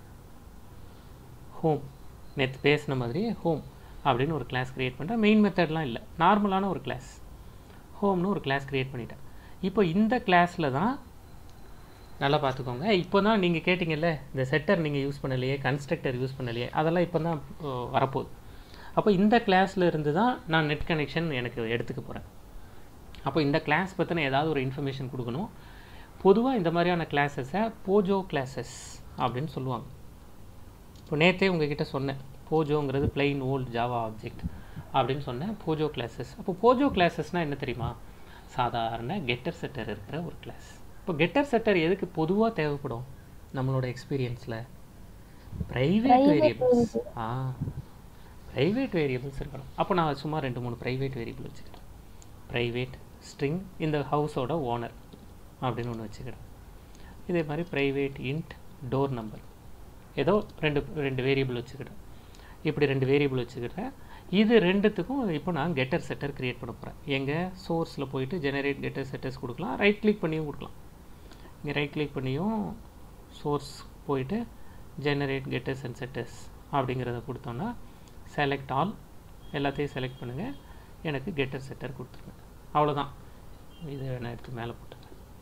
Speaker 1: ஹோம் நேற்று பேசின மாதிரி ஹோம் அப்படின்னு ஒரு கிளாஸ் க்ரியேட் பண்ணுறேன் மெயின் மெத்தட்லாம் இல்லை நார்மலான ஒரு கிளாஸ் ஹோம்னு ஒரு கிளாஸ் க்ரியேட் பண்ணிட்டேன் இப்போ இந்த கிளாஸில் தான் நல்லா பார்த்துக்கோங்க இப்போ தான் நீங்கள் கேட்டிங்கல்ல இந்த செட்டர் நீங்கள் யூஸ் பண்ணலையே கன்ஸ்ட்ரக்டர் யூஸ் பண்ணலையே அதெல்லாம் இப்போ தான் வரப்போகுது அப்போ இந்த கிளாஸில் இருந்து தான் நான் நெட் கனெக்ஷன் எனக்கு எடுத்துக்க போகிறேன் அப்போ இந்த கிளாஸ் பற்றின ஏதாவது ஒரு இன்ஃபர்மேஷன் கொடுக்கணும் பொதுவாக இந்த மாதிரியான கிளாஸஸை போஜோ கிளாஸஸ் அப்படின்னு சொல்லுவாங்க இப்போ நேற்றே உங்ககிட்ட சொன்னேன் போஜோங்கிறது பிளைன் ஓல்ட் ஜாவா ஆப்ஜெக்ட் அப்படின்னு சொன்னேன் போஜோ கிளாஸஸ் அப்போ போஜோ கிளாஸஸ்னால் என்ன தெரியுமா சாதாரண கெட்டர் செட்டர் இருக்கிற ஒரு கிளாஸ் இப்போ கெட்டர் செட்டர் எதுக்கு பொதுவாக தேவைப்படும் நம்மளோட எக்ஸ்பீரியன்ஸில் private variables ah private variables இருக்கணும் அப்போ நான் சும்மா ரெண்டு மூணு ப்ரைவேட் வேரியபிள் வச்சுக்கிறேன் ப்ரைவேட் ஸ்ட்ரிங் இந்த ஹவுஸோட ஓனர் அப்படின்னு ஒன்று வச்சுக்கிறேன் இதே மாதிரி ப்ரைவேட் இன்ட் டோர் நம்பர் ஏதோ ரெண்டு ரெண்டு வேரியபிள் வச்சுக்கிட்டேன் இப்படி ரெண்டு வேரியபிள் வச்சுக்கிட்டேன் இது ரெண்டுத்துக்கும் இப்போ நான் கெட்டர் செட்டர் க்ரியேட் பண்ண போகிறேன் எங்கள் சோர்ஸில் போயிட்டு ஜெனரேட் கெட்டர் செட்டர்ஸ் கொடுக்கலாம் ரைட் கிளிக் பண்ணியும் கொடுக்கலாம் இங்கே ரைட் கிளிக் பண்ணியும் சோர்ஸ் போயிட்டு ஜெனரேட் கெட்டர்ஸ் அண்ட் செட்டர்ஸ் அப்படிங்கிறத கொடுத்தோன்னா செலக்ட் ஆல் எல்லாத்தையும் செலக்ட் பண்ணுங்கள் எனக்கு கெட்டர் செட்டர் கொடுத்துருங்க அவ்வளோதான் இதை நான் எடுத்து மேலே போட்டுக்கிறேன்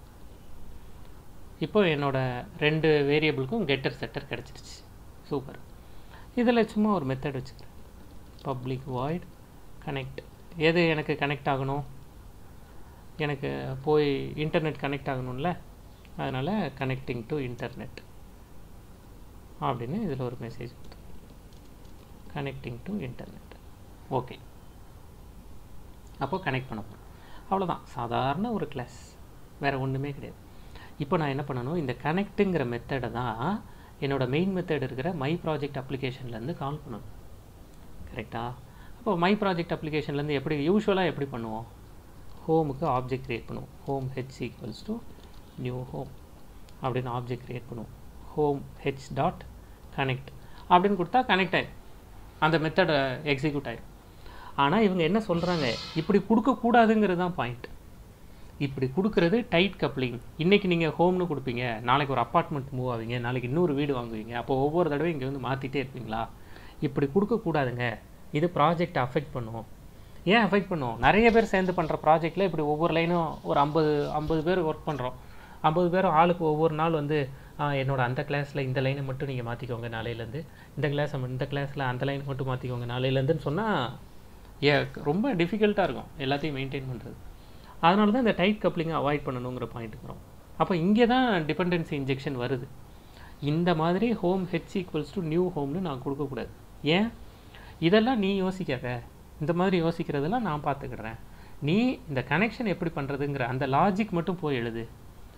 Speaker 1: இப்போ என்னோட ரெண்டு வேரியபிளுக்கும் கெட்டர் செட்டர் கிடச்சிருச்சு சூப்பர் இதில் சும்மா ஒரு மெத்தட் வச்சுக்கிறேன் பப்ளிக் வாய்ட் கனெக்ட் எது எனக்கு கனெக்ட் ஆகணும் எனக்கு போய் இன்டர்நெட் கனெக்ட் ஆகணும்ல அதனால் கனெக்டிங் டு இன்டர்நெட் அப்படின்னு இதில் ஒரு மெசேஜ் கொடுத்து கனெக்டிங் டு இன்டர்நெட் ஓகே அப்போ கனெக்ட் பண்ண போகிறோம் அவ்வளோதான் சாதாரண ஒரு கிளாஸ் வேறு ஒன்றுமே கிடையாது இப்போ நான் என்ன பண்ணணும் இந்த கனெக்ட்டுங்கிற மெத்தடை தான் என்னோட மெயின் மெத்தட் இருக்கிற மை ப்ராஜெக்ட் அப்ளிகேஷன்லேருந்து கால் பண்ணணும் கரெக்டா அப்போ மை ப்ராஜெக்ட் அப்ளிகேஷன்லேருந்து எப்படி யூஸ்வலாக எப்படி பண்ணுவோம் ஹோமுக்கு ஆப்ஜெக்ட் க்ரியேட் பண்ணுவோம் home H equals to new home அப்படின்னு ஆப்ஜெக்ட் க்ரியேட் பண்ணுவோம் ஹோம் ஹெச் டாட் கனெக்ட் அப்படின்னு கொடுத்தா கனெக்ட் ஆயிடும் அந்த மெத்தடை எக்ஸிக்யூட் ஆயிடும் ஆனால் இவங்க என்ன சொல்கிறாங்க இப்படி கொடுக்கக்கூடாதுங்கிறது தான் பாயிண்ட் இப்படி கொடுக்குறது டைட் கப்ளிங் இன்றைக்கி நீங்கள் ஹோம்னு கொடுப்பீங்க நாளைக்கு ஒரு அப்பார்ட்மெண்ட் மூவ் ஆவீங்க நாளைக்கு இன்னொரு வீடு வாங்குவீங்க அப்போ ஒவ்வொரு தடவை இங்கே வந்து மாற்றிட்டே இருப்பீங்களா இப்படி கொடுக்கக்கூடாதுங்க இது ப்ராஜெக்ட் அஃபெக்ட் பண்ணும் ஏன் அஃபெக்ட் பண்ணும் நிறைய பேர் சேர்ந்து பண்ணுற ப்ராஜெக்டில் இப்படி ஒவ்வொரு லைனும் ஒரு ஐம்பது ஐம்பது பேர் ஒர்க் பண்ணுறோம் ஐம்பது பேரும் ஆளுக்கு ஒவ்வொரு நாள் வந்து ஆ, என்னோட அந்த கிளாஸில் இந்த லைனை மட்டும் நீங்கள் மாற்றிக்கோங்க நாளையிலேருந்து இந்த கிளாஸை இந்த கிளாஸில் அந்த லைனை மட்டும் மாற்றிக்கோங்க நாளையிலேருந்துன்னு சொன்னால் ஏ ரொம்ப டிஃபிகல்ட்டாக இருக்கும் எல்லாத்தையும் மெயின்டைன் பண்ணுறது அதனால தான் இந்த டைட் கப்ளிங்கை அவாய்ட் பண்ணணுங்கிற பாயிண்ட்டுக்கு வரும் அப்போ இங்கே தான் டிபெண்டன்சி இன்ஜெக்ஷன் வருது இந்த மாதிரி home H equals to new ஹோம்னு நான் கொடுக்கக்கூடாது ஏன் இதெல்லாம் நீ யோசிக்காத இந்த மாதிரி யோசிக்கிறதெல்லாம் நான் பார்த்துக்கிடுறேன் நீ இந்த கனெக்ஷன் எப்படி பண்ணுறதுங்கிற அந்த லாஜிக் மட்டும் போய் எழுது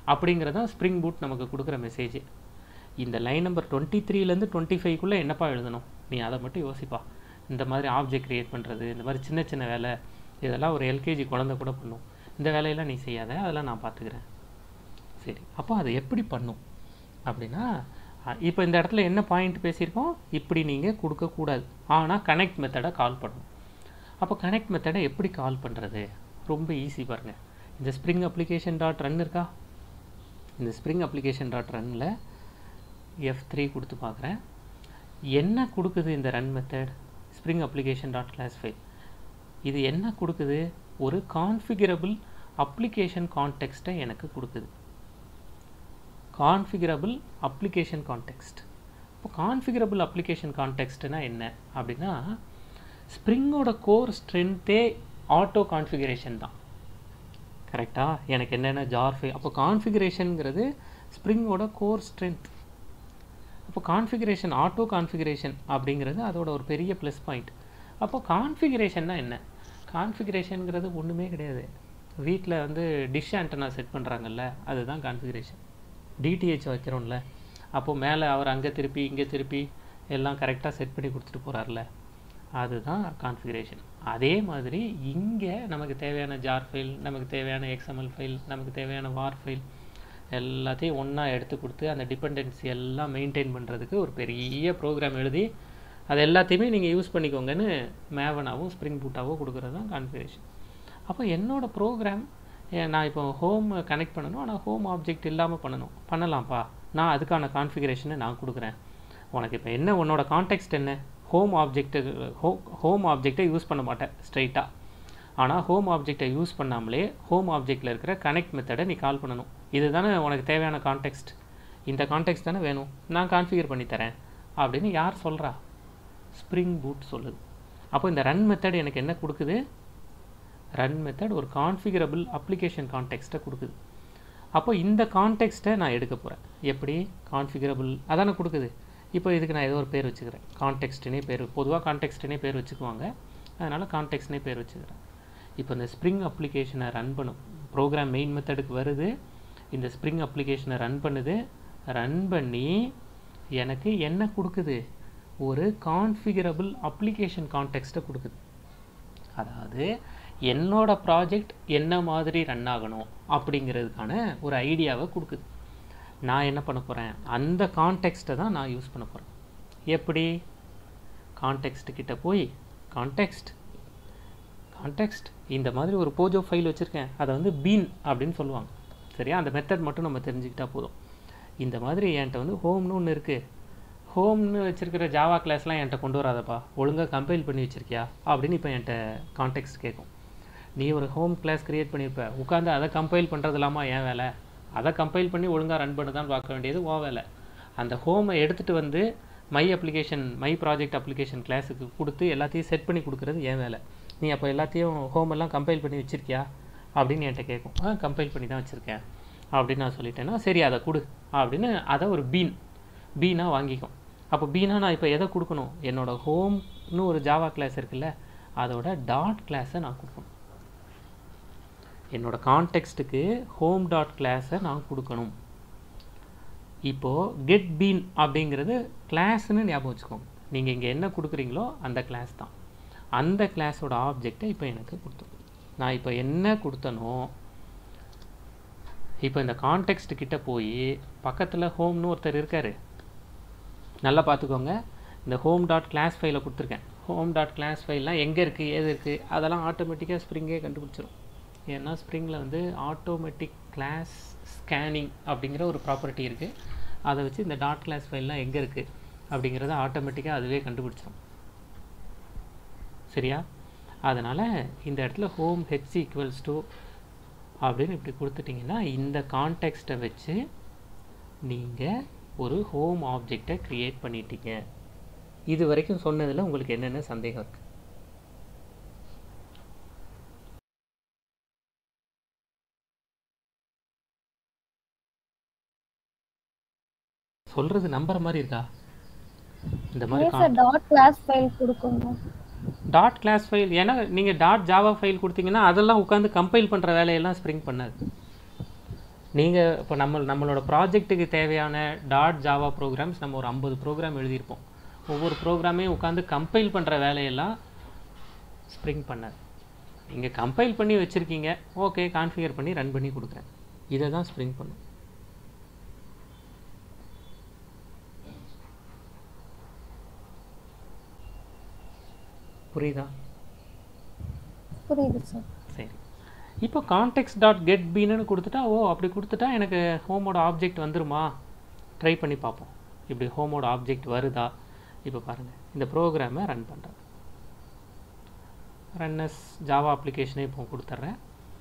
Speaker 1: அப்படிங்கிறது தான் ஸ்ப்ரிங் பூட் நமக்கு கொடுக்குற மெசேஜ் இந்த லைன் நம்பர் டுவெண்ட்டி த்ரீலேருந்து டுவெண்ட்டி ஃபைவ்க்குள்ளே என்னப்பா எழுதணும் நீ அதை மட்டும் யோசிப்பா இந்த மாதிரி ஆப்ஜெக்ட் க்ரியேட் பண்ணுறது இந்த மாதிரி சின்ன சின்ன வேலை இதெல்லாம் ஒரு எல்கேஜி குழந்தை கூட பண்ணும் இந்த வேலையெல்லாம் நீ செய்யாத அதெல்லாம் நான் பார்த்துக்கிறேன் சரி அப்போ அதை எப்படி பண்ணும் அப்படின்னா இப்போ இந்த இடத்துல என்ன பாயிண்ட் பேசியிருக்கோம் இப்படி நீங்கள் கொடுக்கக்கூடாது ஆனால் கனெக்ட் மெத்தடை கால் பண்ணணும் அப்போ கனெக்ட் மெத்தடை எப்படி கால் பண்ணுறது ரொம்ப ஈஸி பாருங்கள் இந்த ஸ்ப்ரிங் அப்ளிகேஷன் டாட் ரன் இருக்கா இந்த ஸ்ப்ரிங் அப்ளிகேஷன் டாட் ரன்னில் எஃப் த்ரீ கொடுத்து பார்க்குறேன் என்ன கொடுக்குது இந்த run method Spring application dot class file இது என்ன கொடுக்குது ஒரு கான்ஃபிகரபிள் அப்ளிகேஷன் கான்டெக்ஸ்ட்டை எனக்கு கொடுக்குது கான்ஃபிகரபிள் அப்ளிகேஷன் கான்டெக்ஸ்ட் இப்போ கான்ஃபிகரபிள் அப்ளிகேஷன் கான்டெக்ஸ்ட்னா என்ன அப்படின்னா ஸ்ப்ரிங்கோட கோர் ஸ்ட்ரென்த்தே ஆட்டோ கான்ஃபிகரேஷன் தான் கரெக்டாக எனக்கு என்னென்ன ஜார் ஃபை அப்போ கான்ஃபிகரேஷனுங்கிறது ஸ்ப்ரிங்கோட கோர் ஸ்ட்ரென்த் அப்போ கான்ஃபிகரேஷன் ஆட்டோ கான்ஃபிகரேஷன் அப்படிங்கிறது அதோட ஒரு பெரிய ப்ளஸ் பாயிண்ட் அப்போ கான்ஃபிகரேஷன்னா என்ன கான்ஃபிகரேஷனுங்கிறது ஒன்றுமே கிடையாது வீட்டில் வந்து டிஷ் ஆண்டனா செட் பண்ணுறாங்கல்ல அதுதான் கான்ஃபிகரேஷன் டிடிஹெச் வைக்கிறோம்ல அப்போது மேலே அவர் அங்கே திருப்பி இங்கே திருப்பி எல்லாம் கரெக்டாக செட் பண்ணி கொடுத்துட்டு போகிறார்ல அதுதான் கான்ஃபிகரேஷன் அதே மாதிரி இங்கே நமக்கு தேவையான ஜார் ஃபைல் நமக்கு தேவையான எக்ஸ்எம்எல் ஃபைல் நமக்கு தேவையான வார் ஃபைல் எல்லாத்தையும் ஒன்றா எடுத்து கொடுத்து அந்த டிபெண்டன்சி எல்லாம் மெயின்டைன் பண்ணுறதுக்கு ஒரு பெரிய ப்ரோக்ராம் எழுதி அது எல்லாத்தையுமே நீங்கள் யூஸ் பண்ணிக்கோங்கன்னு மேவனாவும் ஸ்ப்ரிங் பூட்டாவோ கொடுக்குறது தான் கான்ஃபிகரேஷன் அப்போ என்னோடய ப்ரோக்ராம் நான் இப்போ ஹோம் கனெக்ட் பண்ணணும் ஆனால் ஹோம் ஆப்ஜெக்ட் இல்லாமல் பண்ணணும் பண்ணலாம்ப்பா நான் அதுக்கான கான்ஃபிகரேஷனை நான் கொடுக்குறேன் உனக்கு இப்போ என்ன உன்னோட கான்டெக்ஸ்ட் என்ன ஹோம் ஆப்ஜெக்ட்டு ஹோ ஹோம் ஆப்ஜெக்டை யூஸ் பண்ண மாட்டேன் ஸ்ட்ரைட்டாக ஆனால் ஹோம் ஆப்ஜெக்டை யூஸ் பண்ணாமலே ஹோம் ஆப்ஜெக்டில் இருக்கிற கனெக்ட் மெத்தடை நீ கால் பண்ணணும் இது தானே உனக்கு தேவையான கான்டெக்ஸ்ட் இந்த கான்டெக்ஸ்ட் தானே வேணும் நான் கான்ஃபிகர் பண்ணி தரேன் அப்படின்னு யார் சொல்கிறா ஸ்ப்ரிங் பூட் சொல்லுது அப்போ இந்த ரன் மெத்தட் எனக்கு என்ன கொடுக்குது ரன் மெத்தட் ஒரு கான்ஃபிகரபிள் அப்ளிகேஷன் கான்டெக்ஸ்ட்டை கொடுக்குது அப்போ இந்த கான்டெக்ஸ்ட்டை நான் எடுக்க போகிறேன் எப்படி கான்ஃபிகரபிள் அதானே கொடுக்குது இப்போ இதுக்கு நான் ஏதோ ஒரு பேர் வச்சுக்கிறேன் கான்டெக்ஸ்ட்னே பேர் பொதுவாக கான்டெக்ஸ்ட்னே பேர் வச்சுக்குவாங்க அதனால் கான்டெக்ஸ்ட்னே பேர் வச்சுக்கிறேன் இப்போ இந்த ஸ்ப்ரிங் அப்ளிகேஷனை ரன் பண்ணும் ப்ரோக்ராம் மெயின் மெத்தடுக்கு வருது இந்த ஸ்ப்ரிங் அப்ளிகேஷனை ரன் பண்ணுது ரன் பண்ணி எனக்கு என்ன கொடுக்குது ஒரு கான்ஃபிகரபிள் அப்ளிகேஷன் கான்டெக்ஸ்ட்டை கொடுக்குது அதாவது என்னோட ப்ராஜெக்ட் என்ன மாதிரி ரன் ஆகணும் அப்படிங்கிறதுக்கான ஒரு ஐடியாவை கொடுக்குது நான் என்ன பண்ண போகிறேன் அந்த கான்டெக்ஸ்ட்டை தான் நான் யூஸ் பண்ண போகிறேன் எப்படி கான்டெக்ஸ்ட் கிட்ட போய் கான்டெக்ஸ்ட் கான்டெக்ஸ்ட் இந்த மாதிரி ஒரு போஜோ ஃபைல் வச்சுருக்கேன் அதை வந்து பீன் அப்படின்னு சொல்லுவாங்க சரியா அந்த மெத்தட் மட்டும் நம்ம தெரிஞ்சுக்கிட்டா போதும் இந்த மாதிரி என்கிட்ட வந்து ஹோம்னு ஒன்று இருக்குது ஹோம்னு வச்சுருக்கிற ஜாவா கிளாஸ்லாம் என்கிட்ட கொண்டு வராதப்பா ஒழுங்காக கம்பைல் பண்ணி வச்சுருக்கியா அப்படின்னு இப்போ என்கிட்ட கான்டெக்ஸ்ட் கேட்கும் நீ ஒரு ஹோம் கிளாஸ் க்ரியேட் பண்ணியிருப்ப உட்காந்து அதை கம்பைல் பண்ணுறது இல்லாமல் ஏன் வேலை அதை கம்பைல் பண்ணி ஒழுங்காக ரன் பண்ணு தான் பார்க்க வேண்டியது ஓ வேலை அந்த ஹோமை எடுத்துகிட்டு வந்து my application my project application கிளாஸுக்கு கொடுத்து எல்லாத்தையும் செட் பண்ணி கொடுக்குறது ஏன் வேலை நீ அப்போ எல்லாத்தையும் ஹோம் எல்லாம் கம்பைல் பண்ணி வச்சுருக்கியா அப்படின்னு என்கிட்ட கேட்கும் ஆ கம்பைல் பண்ணி தான் வச்சுருக்கேன் அப்படின்னு நான் சொல்லிட்டேன்னா சரி அதை கொடு அப்படின்னு அதை ஒரு பீன் பீனாக வாங்கிக்கும் அப்போ பீனா நான் இப்போ எதை கொடுக்கணும் என்னோடய ஹோம்னு ஒரு ஜாவா கிளாஸ் இருக்குல்ல அதோட டாட் கிளாஸை நான் கொடுக்கணும் என்னோட கான்டெக்ஸ்ட்டுக்கு ஹோம் டாட் கிளாஸை நான் கொடுக்கணும் இப்போது கெட் பீன் அப்படிங்கிறது கிளாஸ்னு ஞாபகம் வச்சுக்கோங்க நீங்கள் இங்கே என்ன கொடுக்குறீங்களோ அந்த கிளாஸ் தான் அந்த கிளாஸோட ஆப்ஜெக்டை இப்போ எனக்கு கொடுத்தோம் நான் இப்போ என்ன கொடுத்தனோ இப்போ இந்த கான்டெக்ஸ்ட் கிட்ட போய் பக்கத்தில் ஹோம்னு ஒருத்தர் இருக்கார் நல்லா பார்த்துக்கோங்க இந்த ஹோம் டாட் கிளாஸ் ஃபைலை கொடுத்துருக்கேன் ஹோம் டாட் கிளாஸ் ஃபைல்லாம் எங்கே இருக்குது ஏது இருக்குது அதெல்லாம் ஆட்டோமேட்டிக்காக ஸ்ப்ரிங்கே கண்டுபிடிச்சிரும் ஏன்னா ஸ்ப்ரிங்கில் வந்து ஆட்டோமேட்டிக் கிளாஸ் ஸ்கேனிங் அப்படிங்கிற ஒரு ப்ராப்பர்ட்டி இருக்குது அதை வச்சு இந்த டாட் கிளாஸ் ஃபைல்லாம் எங்கே இருக்குது அப்படிங்கிறத ஆட்டோமேட்டிக்காக அதுவே கண்டுபிடிச்சிரும் சரியா அதனால் இந்த இடத்துல ஹோம் ஹெச் ஈக்குவல்ஸ் டு அப்படின்னு இப்படி கொடுத்துட்டிங்கன்னா இந்த கான்டெக்ஸ்ட்டை வச்சு நீங்கள் ஒரு ஹோம் ஆப்ஜெக்டை க்ரியேட் பண்ணிட்டீங்க இது வரைக்கும் சொன்னதில் உங்களுக்கு என்னென்ன சந்தேகம் இருக்குது சொல்கிறது நம்புற மாதிரி இருக்கா இந்த மாதிரி
Speaker 2: ஏன் சார் டாட் கிளாஸ் ஃபைல் கொடுக்கணும்
Speaker 1: டாட் கிளாஸ் ஃபைல் ஏன்னா நீங்கள் டாட் ஜாவா ஃபைல் கொடுத்தீங்கன்னா அதெல்லாம் உட்காந்து கம்பைல் பண்ணுற வேலையெல்லாம் ஸ்ப்ரிங் பண்ணாது நீங்கள் இப்போ நம்ம நம்மளோட ப்ராஜெக்ட்டுக்கு தேவையான டாட் ஜாவா ப்ரோக்ராம்ஸ் நம்ம ஒரு ஐம்பது ப்ரோக்ராம் எழுதியிருப்போம் ஒவ்வொரு ப்ரோக்ராமையும் உட்காந்து கம்பைல் பண்ணுற வேலையெல்லாம் ஸ்ப்ரிங் பண்ணாது நீங்கள் கம்பைல் பண்ணி வச்சுருக்கீங்க ஓகே கான்ஃபிகர் பண்ணி ரன் பண்ணி கொடுக்குறேன் இதை தான் ஸ்ப்ரிங் பண்ணும் புரியுதா
Speaker 2: புரியுது சார்
Speaker 1: சரி இப்போ கான்டெக்ட் டாட் கெட் பீன்னு கொடுத்துட்டா ஓ அப்படி கொடுத்துட்டா எனக்கு ஹோமோட ஆப்ஜெக்ட் வந்துருமா ட்ரை பண்ணி பார்ப்போம் இப்படி ஹோமோட ஆப்ஜெக்ட் வருதா இப்போ பாருங்கள் இந்த ப்ரோக்ராமை ரன் பண்ணுறேன் ரன்னஸ் ஜாவா அப்ளிகேஷனே இப்போ கொடுத்துட்றேன்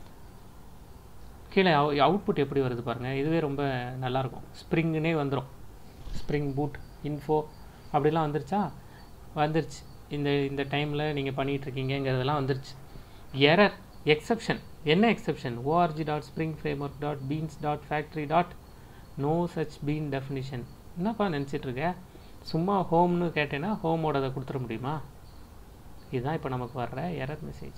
Speaker 1: கீழே அவுட்புட் எப்படி வருது பாருங்கள் இதுவே ரொம்ப நல்லாயிருக்கும் ஸ்ப்ரிங்குனே வந்துடும் ஸ்ப்ரிங் பூட் இன்ஃபோ அப்படிலாம் வந்துருச்சா வந்துருச்சு இந்த இந்த டைமில் நீங்கள் பண்ணிகிட்ருக்கீங்கிறதெல்லாம் வந்துருச்சு எரர் எக்ஸப்ஷன் என்ன exception ORG dot Spring framework dot beans dot factory dot no such bean definition என்னப்பா நினச்சிட்டு இருக்க சும்மா ஹோம்னு கேட்டேன்னா ஹோமோட அதை கொடுத்துட முடியுமா இதுதான் இப்போ நமக்கு வர்ற எரர் மெசேஜ்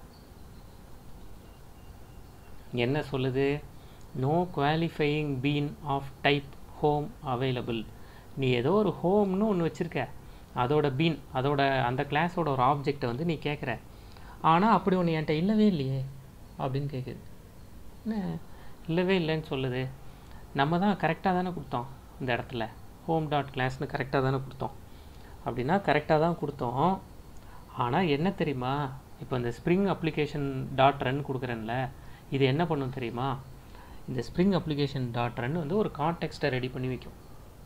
Speaker 1: என்ன சொல்லுது no qualifying bean of type home available நீ ஏதோ ஒரு ஹோம்னு ஒன்று வச்சுருக்க அதோட பீன் அதோட அந்த கிளாஸோட ஒரு ஆப்ஜெக்டை வந்து நீ கேட்குற ஆனால் அப்படி ஒன்று என்கிட்ட இல்லவே இல்லையே அப்படின்னு கேட்குது என்ன இல்லவே இல்லைன்னு சொல்லுது நம்ம தான் கரெக்டாக தானே கொடுத்தோம் இந்த இடத்துல ஹோம் டாட் கிளாஸ்னு கரெக்டாக தானே கொடுத்தோம் அப்படின்னா கரெக்டாக தான் கொடுத்தோம் ஆனால் என்ன தெரியுமா இப்போ இந்த ஸ்ப்ரிங் அப்ளிகேஷன் டாட் ரன் கொடுக்குறேன்ல இது என்ன பண்ணும் தெரியுமா இந்த ஸ்ப்ரிங் அப்ளிகேஷன் டாட் ரன் வந்து ஒரு கான்டெக்ஸ்ட்டை ரெடி பண்ணி வைக்கும்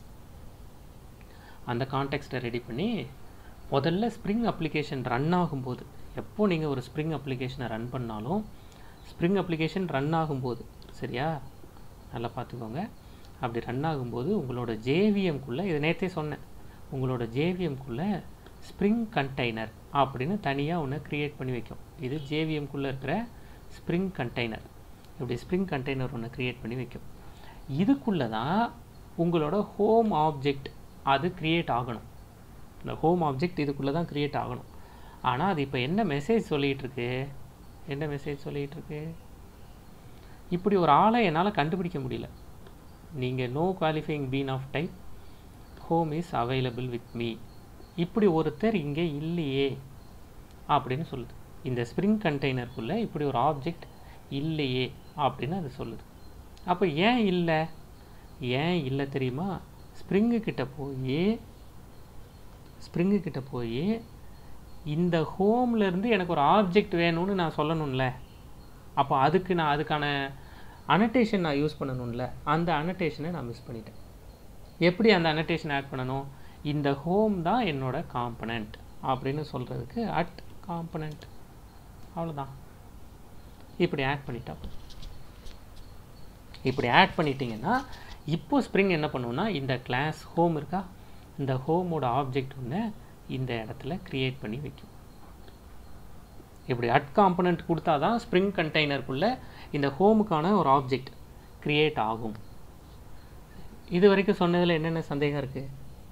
Speaker 1: அந்த கான்டெக்ஸ்ட்டை ரெடி பண்ணி முதல்ல ஸ்ப்ரிங் அப்ளிகேஷன் ரன் ஆகும்போது எப்போ நீங்கள் ஒரு ஸ்ப்ரிங் அப்ளிகேஷனை ரன் பண்ணாலும் ஸ்ப்ரிங் அப்ளிகேஷன் ரன் ஆகும்போது சரியா நல்லா பார்த்துக்கோங்க அப்படி ரன் ஆகும்போது உங்களோட ஜேவிஎம்குள்ளே இது நேற்றே சொன்னேன் உங்களோட ஜேவிஎம்குள்ளே ஸ்ப்ரிங் கண்டெய்னர் அப்படின்னு தனியாக ஒன்று க்ரியேட் பண்ணி வைக்கும் இது ஜேவிஎம்குள்ளே இருக்கிற ஸ்ப்ரிங் கண்டெய்னர் இப்படி ஸ்ப்ரிங் கண்டெய்னர் ஒன்று க்ரியேட் பண்ணி வைக்கும் இதுக்குள்ளே தான் உங்களோட ஹோம் ஆப்ஜெக்ட் அது க்ரியேட் ஆகணும் இந்த ஹோம் ஆப்ஜெக்ட் இதுக்குள்ளே தான் க்ரியேட் ஆகணும் ஆனால் அது இப்போ என்ன மெசேஜ் சொல்லிகிட்டு இருக்கு என்ன மெசேஜ் சொல்லிகிட்டு இருக்கு இப்படி ஒரு ஆளை என்னால் கண்டுபிடிக்க முடியல நீங்கள் no qualifying bean of type home is available with me இப்படி ஒருத்தர் இங்கே இல்லையே அப்படின்னு சொல்லுது இந்த ஸ்ப்ரிங் கண்டெய்னருக்குள்ளே இப்படி ஒரு ஆப்ஜெக்ட் இல்லையே அப்படின்னு அது சொல்லுது அப்போ ஏன் இல்லை ஏன் இல்லை தெரியுமா ஸ்ப்ரிங்கு கிட்ட போய் ஸ்ப்ரிங்கு கிட்ட போய் இந்த ஹோம்லேருந்து எனக்கு ஒரு ஆப்ஜெக்ட் வேணும்னு நான் சொல்லணும்ல அப்போ அதுக்கு நான் அதுக்கான அனடேஷன் நான் யூஸ் பண்ணணும்ல அந்த அனடேஷனை நான் மிஸ் பண்ணிட்டேன் எப்படி அந்த அனடேஷன் ஆட் பண்ணணும் இந்த ஹோம் தான் என்னோட காம்பனண்ட் அப்படின்னு சொல்கிறதுக்கு அட் காம்பனண்ட் அவ்வளோதான் இப்படி ஆட் பண்ணிட்டா போதும். இப்படி ஆட் பண்ணிட்டீங்கன்னா இப்போ ஸ்ப்ரிங் என்ன பண்ணுவோம்னா இந்த கிளாஸ் ஹோம் இருக்கா இந்த ஹோமோட ஆப்ஜெக்ட் ஒன்று இந்த இடத்துல க்ரியேட் பண்ணி வைக்கும் இப்படி அட் காம்பனண்ட் கொடுத்தா தான் ஸ்ப்ரிங் கண்டெய்னருக்குள்ளே இந்த ஹோமுக்கான ஒரு ஆப்ஜெக்ட் க்ரியேட் ஆகும் இது வரைக்கும் சொன்னதில் என்னென்ன சந்தேகம் இருக்குது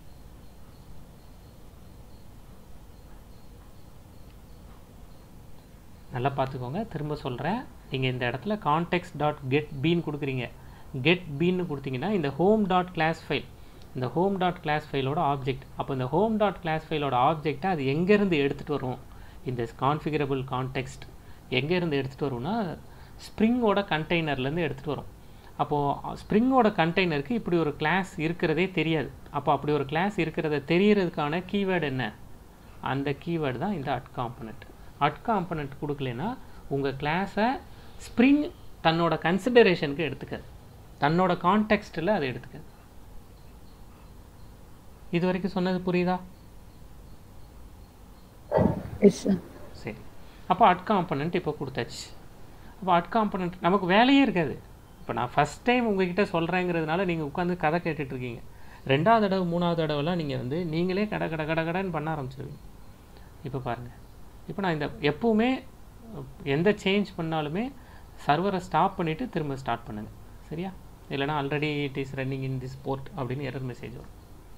Speaker 1: நல்லா பார்த்துக்கோங்க திரும்ப சொல்கிறேன் நீங்கள் இந்த இடத்துல கான்டெக்ட் டாட் கெட் பீன் கொடுக்குறீங்க கெட் பீன்னு கொடுத்தீங்கன்னா இந்த ஹோம் டாட் கிளாஸ் ஃபைல் இந்த ஹோம் டாட் கிளாஸ் ஃபைலோட ஆப்ஜெக்ட் அப்போ இந்த ஹோம் டாட் கிளாஸ் ஃபைலோட ஆப்ஜெக்டை அது எங்கேருந்து எடுத்துகிட்டு வரும் இந்த கான்ஃபிகரபிள் கான்டெக்ஸ்ட் எங்கேருந்து எடுத்துகிட்டு வரும்னா ஸ்ப்ரிங்கோட கண்டெய்னர்லேருந்து எடுத்துகிட்டு வரும் அப்போது ஸ்ப்ரிங்கோட கண்டெய்னருக்கு இப்படி ஒரு கிளாஸ் இருக்கிறதே தெரியாது அப்போ அப்படி ஒரு கிளாஸ் இருக்கிறத தெரியறதுக்கான கீவேர்டு என்ன அந்த கீவேர்டு தான் இந்த அட் காம்பனண்ட் அட் காம்பனண்ட் கொடுக்கலனா உங்கள் கிளாஸை ஸ்ப்ரிங் தன்னோட கன்சிடரேஷனுக்கு எடுத்துக்காது தன்னோட கான்டெக்ஸ்ட்டில் அதை எடுத்துக்காது இது வரைக்கும் சொன்னது புரியுதா
Speaker 2: எஸ் சார்
Speaker 1: சரி அப்போ அட் காம்பனண்ட் இப்போ கொடுத்தாச்சு அப்போ அட் காம்பனண்ட் நமக்கு வேலையே இருக்காது இப்போ நான் ஃபஸ்ட் டைம் உங்ககிட்ட சொல்கிறேங்கிறதுனால நீங்கள் உட்காந்து கதை கேட்டுட்டு இருக்கீங்க ரெண்டாவது தடவை மூணாவது தடவைலாம் நீங்கள் வந்து நீங்களே கட கட கட கடன்னு பண்ண ஆரம்பிச்சிருவீங்க இப்போ பாருங்கள் இப்போ நான் இந்த எப்பவுமே எந்த சேஞ்ச் பண்ணாலுமே சர்வரை ஸ்டாப் பண்ணிவிட்டு திரும்ப ஸ்டார்ட் பண்ணுங்கள் சரியா இல்லைனா already it is running in this port அப்படின்னு எரர் மெசேஜ் வரும்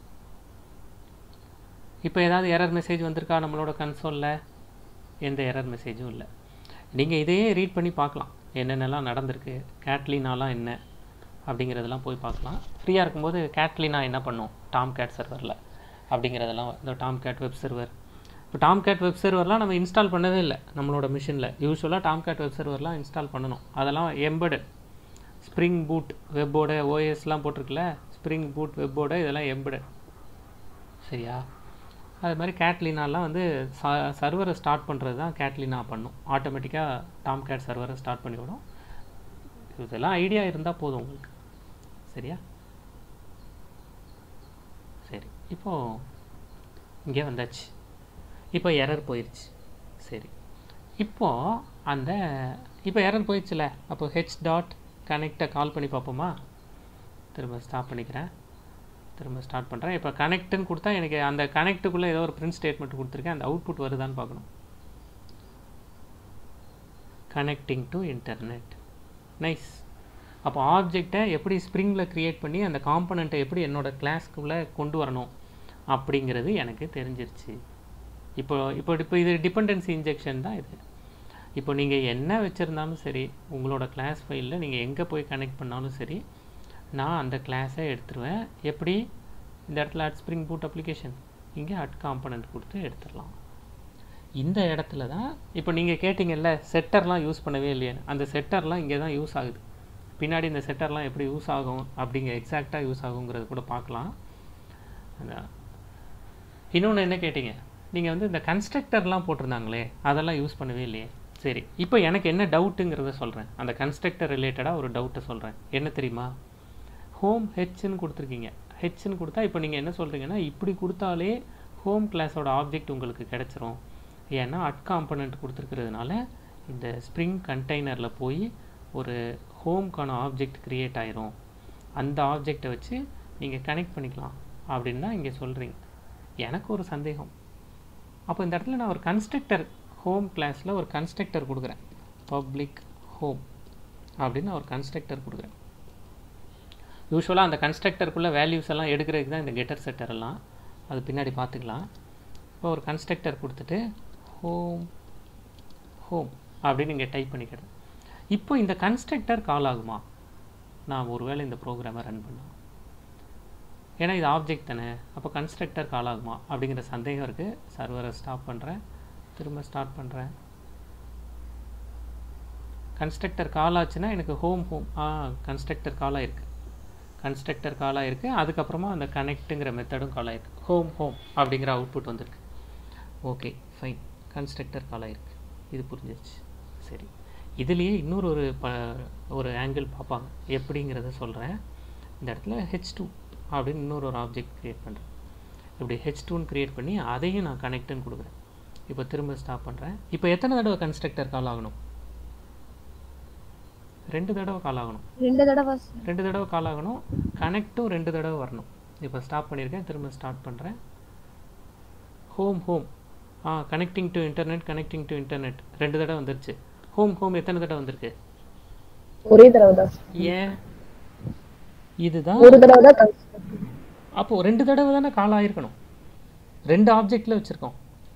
Speaker 1: இப்போ ஏதாவது எரர் மெசேஜ் வந்திருக்கா நம்மளோட கன்சோலில் எந்த எரர் மெசேஜும் இல்லை நீங்கள் இதையே ரீட் பண்ணி பார்க்கலாம் என்னென்னலாம் நடந்திருக்கு கேட்லினாலாம் என்ன அப்படிங்கிறதெல்லாம் போய் பார்க்கலாம் ஃப்ரீயாக இருக்கும்போது கேட்லினா என்ன பண்ணும் டாம் கேட் சர்வரில் அப்படிங்கிறதெல்லாம் இந்த டாம் கேட் வெப் சர்வர் இப்போ டாம் கேட் வெப் சர்வர்லாம் நம்ம இன்ஸ்டால் பண்ணவே இல்லை நம்மளோட மிஷினில் யூஸ்வலாக டாம் கேட் வெப் சர்வர்லாம் இன்ஸ்டால் பண்ணணும் அதெல்லாம் எம்படு ஸ்ப்ரிங் பூட் வெப்போட ஓஎஸ்லாம் போட்டிருக்குல்ல ஸ்ப்ரிங் பூட் வெப்போட இதெல்லாம் எம்படு சரியா அது மாதிரி கேட்லினாலாம் வந்து ச சர்வரை ஸ்டார்ட் பண்ணுறது தான் கேட்லினா பண்ணும் ஆட்டோமேட்டிக்காக டாம் கேட் சர்வரை ஸ்டார்ட் பண்ணிவிடும் இதெல்லாம் ஐடியா இருந்தால் போதும் உங்களுக்கு சரியா சரி இப்போது இங்கே வந்தாச்சு இப்போ எரர் போயிடுச்சு சரி இப்போது அந்த இப்போ எரர் போயிடுச்சுல அப்போ ஹெச் டாட் கனெக்டை கால் பண்ணி பார்ப்போமா திரும்ப ஸ்டாப் பண்ணிக்கிறேன் திரும்ப ஸ்டார்ட் பண்ணுறேன் இப்போ கனெக்ட்டுன்னு கொடுத்தா எனக்கு அந்த கனெக்ட்டுக்குள்ளே ஏதோ ஒரு பிரிண்ட் ஸ்டேட்மெண்ட் கொடுத்துருக்கேன் அந்த அவுட்புட் வருதான்னு பார்க்கணும் கனெக்டிங் டு இன்டர்நெட் நைஸ் அப்போ ஆப்ஜெக்டை எப்படி ஸ்ப்ரிங்கில் க்ரியேட் பண்ணி அந்த காம்பனண்ட்டை எப்படி என்னோடய கிளாஸ்க்குள்ளே கொண்டு வரணும் அப்படிங்கிறது எனக்கு தெரிஞ்சிருச்சு இப்போ இப்போ இப்போ இது டிபெண்டன்சி இன்ஜெக்ஷன் தான் இது இப்போ நீங்கள் என்ன வச்சுருந்தாலும் சரி உங்களோட கிளாஸ் ஃபைலில் நீங்கள் எங்கே போய் கனெக்ட் பண்ணாலும் சரி நான் அந்த கிளாஸை எடுத்துருவேன் எப்படி இந்த இடத்துல அட் ஸ்ப்ரிங் பூட் அப்ளிகேஷன் இங்கே அட் காம்பனண்ட் கொடுத்து எடுத்துடலாம் இந்த இடத்துல தான் இப்போ நீங்கள் கேட்டிங்கல்ல செட்டர்லாம் யூஸ் பண்ணவே இல்லையேன்னு அந்த செட்டர்லாம் இங்கே தான் யூஸ் ஆகுது பின்னாடி இந்த செட்டர்லாம் எப்படி யூஸ் ஆகும் அப்படிங்க எக்ஸாக்டாக யூஸ் ஆகுங்கிறது கூட பார்க்கலாம் இன்னொன்று என்ன கேட்டிங்க நீங்கள் வந்து இந்த கன்ஸ்ட்ரக்டர்லாம் போட்டிருந்தாங்களே அதெல்லாம் யூஸ் பண்ணவே இல்லையே சரி இப்போ எனக்கு என்ன டவுட்டுங்கிறத சொல்கிறேன் அந்த கன்ஸ்ட்ரக்டர் ரிலேட்டடாக ஒரு டவுட்டை சொல்கிறேன் என்ன தெரியுமா ஹோம் ஹெச்ன்னு கொடுத்துருக்கீங்க ஹெச்ன்னு கொடுத்தா இப்போ நீங்கள் என்ன சொல்கிறீங்கன்னா இப்படி கொடுத்தாலே ஹோம் கிளாஸோட ஆப்ஜெக்ட் உங்களுக்கு கிடச்சிரும் ஏன்னா அட் காம்பனண்ட் கொடுத்துருக்கிறதுனால இந்த ஸ்ப்ரிங் கண்டெய்னரில் போய் ஒரு ஹோம்க்கான ஆப்ஜெக்ட் க்ரியேட் ஆயிரும் அந்த ஆப்ஜெக்டை வச்சு நீங்கள் கனெக்ட் பண்ணிக்கலாம் அப்படின்னு தான் இங்கே சொல்கிறீங்க எனக்கு ஒரு சந்தேகம் அப்போ இந்த இடத்துல நான் ஒரு கன்ஸ்ட்ரக்டர் ஹோம் கிளாஸில் ஒரு கன்ஸ்ட்ரக்டர் கொடுக்குறேன் பப்ளிக் ஹோம் அப்படின்னு ஒரு கன்ஸ்ட்ரக்டர் கொடுக்குறேன் யூஸ்வலாக அந்த கன்ஸ்ட்ரக்டருக்குள்ளே வேல்யூஸ் எல்லாம் எடுக்கிறதுக்கு தான் இந்த கெட்டர் செட்டர் எல்லாம் அது பின்னாடி பார்த்துக்கலாம் இப்போ ஒரு கன்ஸ்ட்ரக்டர் கொடுத்துட்டு ஹோம் ஹோம் அப்படின்னு இங்கே டைப் பண்ணிக்கிறேன் இப்போ இந்த கன்ஸ்ட்ரக்டர் கால் ஆகுமா நான் ஒருவேளை இந்த ப்ரோக்ராமை ரன் பண்ணலாம் ஏன்னா இது ஆப்ஜெக்ட் தானே அப்போ கன்ஸ்ட்ரக்டர் கால் ஆகுமா அப்படிங்கிற சந்தேகம் இருக்குது சர்வரை ஸ்டாப் பண்ணுறேன் திரும்ப ஸ்டார்ட் பண்ணுறேன் கன்ஸ்ட்ரக்டர் கால் ஆச்சுன்னா எனக்கு home home ah constructor call ஆயிருக்கு கன்ஸ்ட்ரக்டர் கால் ஆயிருக்கு அதுக்கப்புறமா அந்த கனெக்ட்டுங்கிற மெத்தடும் கால் ஆயிருக்கு ஹோம் ஹோம் அப்படிங்கிற அவுட்புட் வந்திருக்கு ஓகே ஃபைன் கன்ஸ்ட்ரக்டர் கால் ஆயிருக்கு இது புரிஞ்சிருச்சு சரி இதுலேயே இன்னொரு ஒரு ப ஒரு ஆங்கிள் பார்ப்பாங்க எப்படிங்கிறத சொல்கிறேன் இந்த இடத்துல ஹெச் டூ அப்படின்னு இன்னொரு ஒரு ஆப்ஜெக்ட் க்ரியேட் பண்ணுறேன் இப்படி ஹெச் டூன்னு க்ரியேட் பண்ணி அதையும் நான் கனெக்ட்டுன்னு கொடுக்குறேன் இப்போ திரும்ப ஸ்டாப் பண்ணுறேன் இப்போ எத்தனை தடவை கன்ஸ்ட்ரக்டர் கால் ஆகணும் ரெண்டு தடவை கால் ஆகணும்
Speaker 2: ரெண்டு தடவை
Speaker 1: ரெண்டு தடவை கால் ஆகணும் கனெக்ட்டும் ரெண்டு தடவை வரணும் இப்போ ஸ்டாப் பண்ணியிருக்கேன் திரும்ப ஸ்டார்ட் பண்ணுறேன் home home ah connecting to internet connecting to internet ரெண்டு தடவை வந்துருச்சு ஹோம் ஹோம் எத்தனை தடவை வந்திருக்கு
Speaker 2: ஒரே தடவை தான்
Speaker 1: ஏன் இதுதான்
Speaker 2: ஒரு தடவை தான் consider.
Speaker 1: அப்போது ரெண்டு தடவை தானே கால் ஆயிருக்கணும் ரெண்டு ஆப்ஜெக்டில் வச்சுருக்கோம்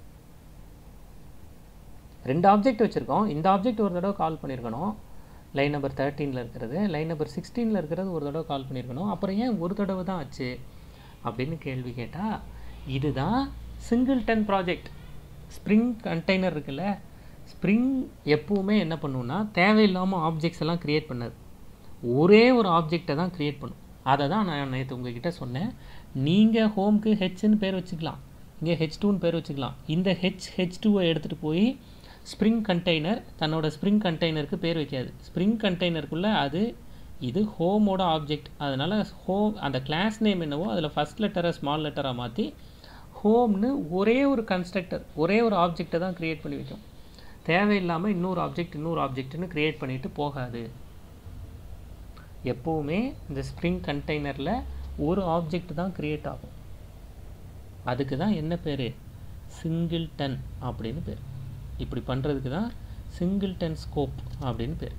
Speaker 1: ரெண்டு ஆப்ஜெக்ட் வச்சுருக்கோம் இந்த ஆப்ஜெக்ட் ஒரு தடவை கால் பண்ணியிருக்கணும் லைன் நம்பர் தேர்ட்டீனில் இருக்கிறது லைன் நம்பர் சிக்ஸ்டீனில் இருக்கிறது ஒரு தடவை கால் பண்ணியிருக்கணும் அப்புறம் ஏன் ஒரு தடவை தான் ஆச்சு அப்படின்னு கேள்வி கேட்டால் இதுதான் சிங்கிள்டன் ப்ராஜெக்ட் ஸ்ப்ரிங் கண்டெய்னர் இருக்குல்ல ஸ்ப்ரிங் எப்பவுமே என்ன பண்ணுன்னா தேவையில்லாமல் ஆப்ஜெக்ட்ஸ் எல்லாம் க்ரியேட் பண்ணது ஒரே ஒரு ஆப்ஜெக்டை தான் க்ரியேட் பண்ணும் அதை தான் நான் நேற்று உங்ககிட்ட சொன்னேன் நீங்கள் ஹோம்க்கு ஹெச்னு பேர் வச்சுக்கலாம் இங்கே ஹெச் டூன்னு பேர் வச்சுக்கலாம் இந்த ஹெச் ஹெச் டூவை எடுத்துகிட்டு போய் ஸ்ப்ரிங் கண்டெய்னர் தன்னோட ஸ்ப்ரிங் கண்டெய்னருக்கு பேர் வைக்காது ஸ்ப்ரிங் கண்டெய்னருக்குள்ளே அது இது ஹோமோட ஆப்ஜெக்ட் அதனால் ஹோம் அந்த கிளாஸ் நேம் என்னவோ அதில் ஃபஸ்ட் லெட்டரை ஸ்மால் லெட்டராக மாற்றி ஹோம்னு ஒரே ஒரு கன்ஸ்ட்ரக்டர் ஒரே ஒரு ஆப்ஜெக்டை தான் க்ரியேட் பண்ணி வைக்கும் தேவையில்லாமல் இன்னொரு ஆப்ஜெக்ட் இன்னொரு ஆப்ஜெக்ட்னு க்ரியேட் பண்ணிட்டு போகாது எப்போவுமே இந்த ஸ்ப்ரிங் கண்டெய்னரில் ஒரு ஆப்ஜெக்ட் தான் க்ரியேட் ஆகும் அதுக்கு தான் என்ன பேர் சிங்கிள்டன் அப்படின்னு பேர் இப்படி பண்ணுறதுக்கு தான் சிங்கிள்டன் ஸ்கோப் அப்படின்னு பேர்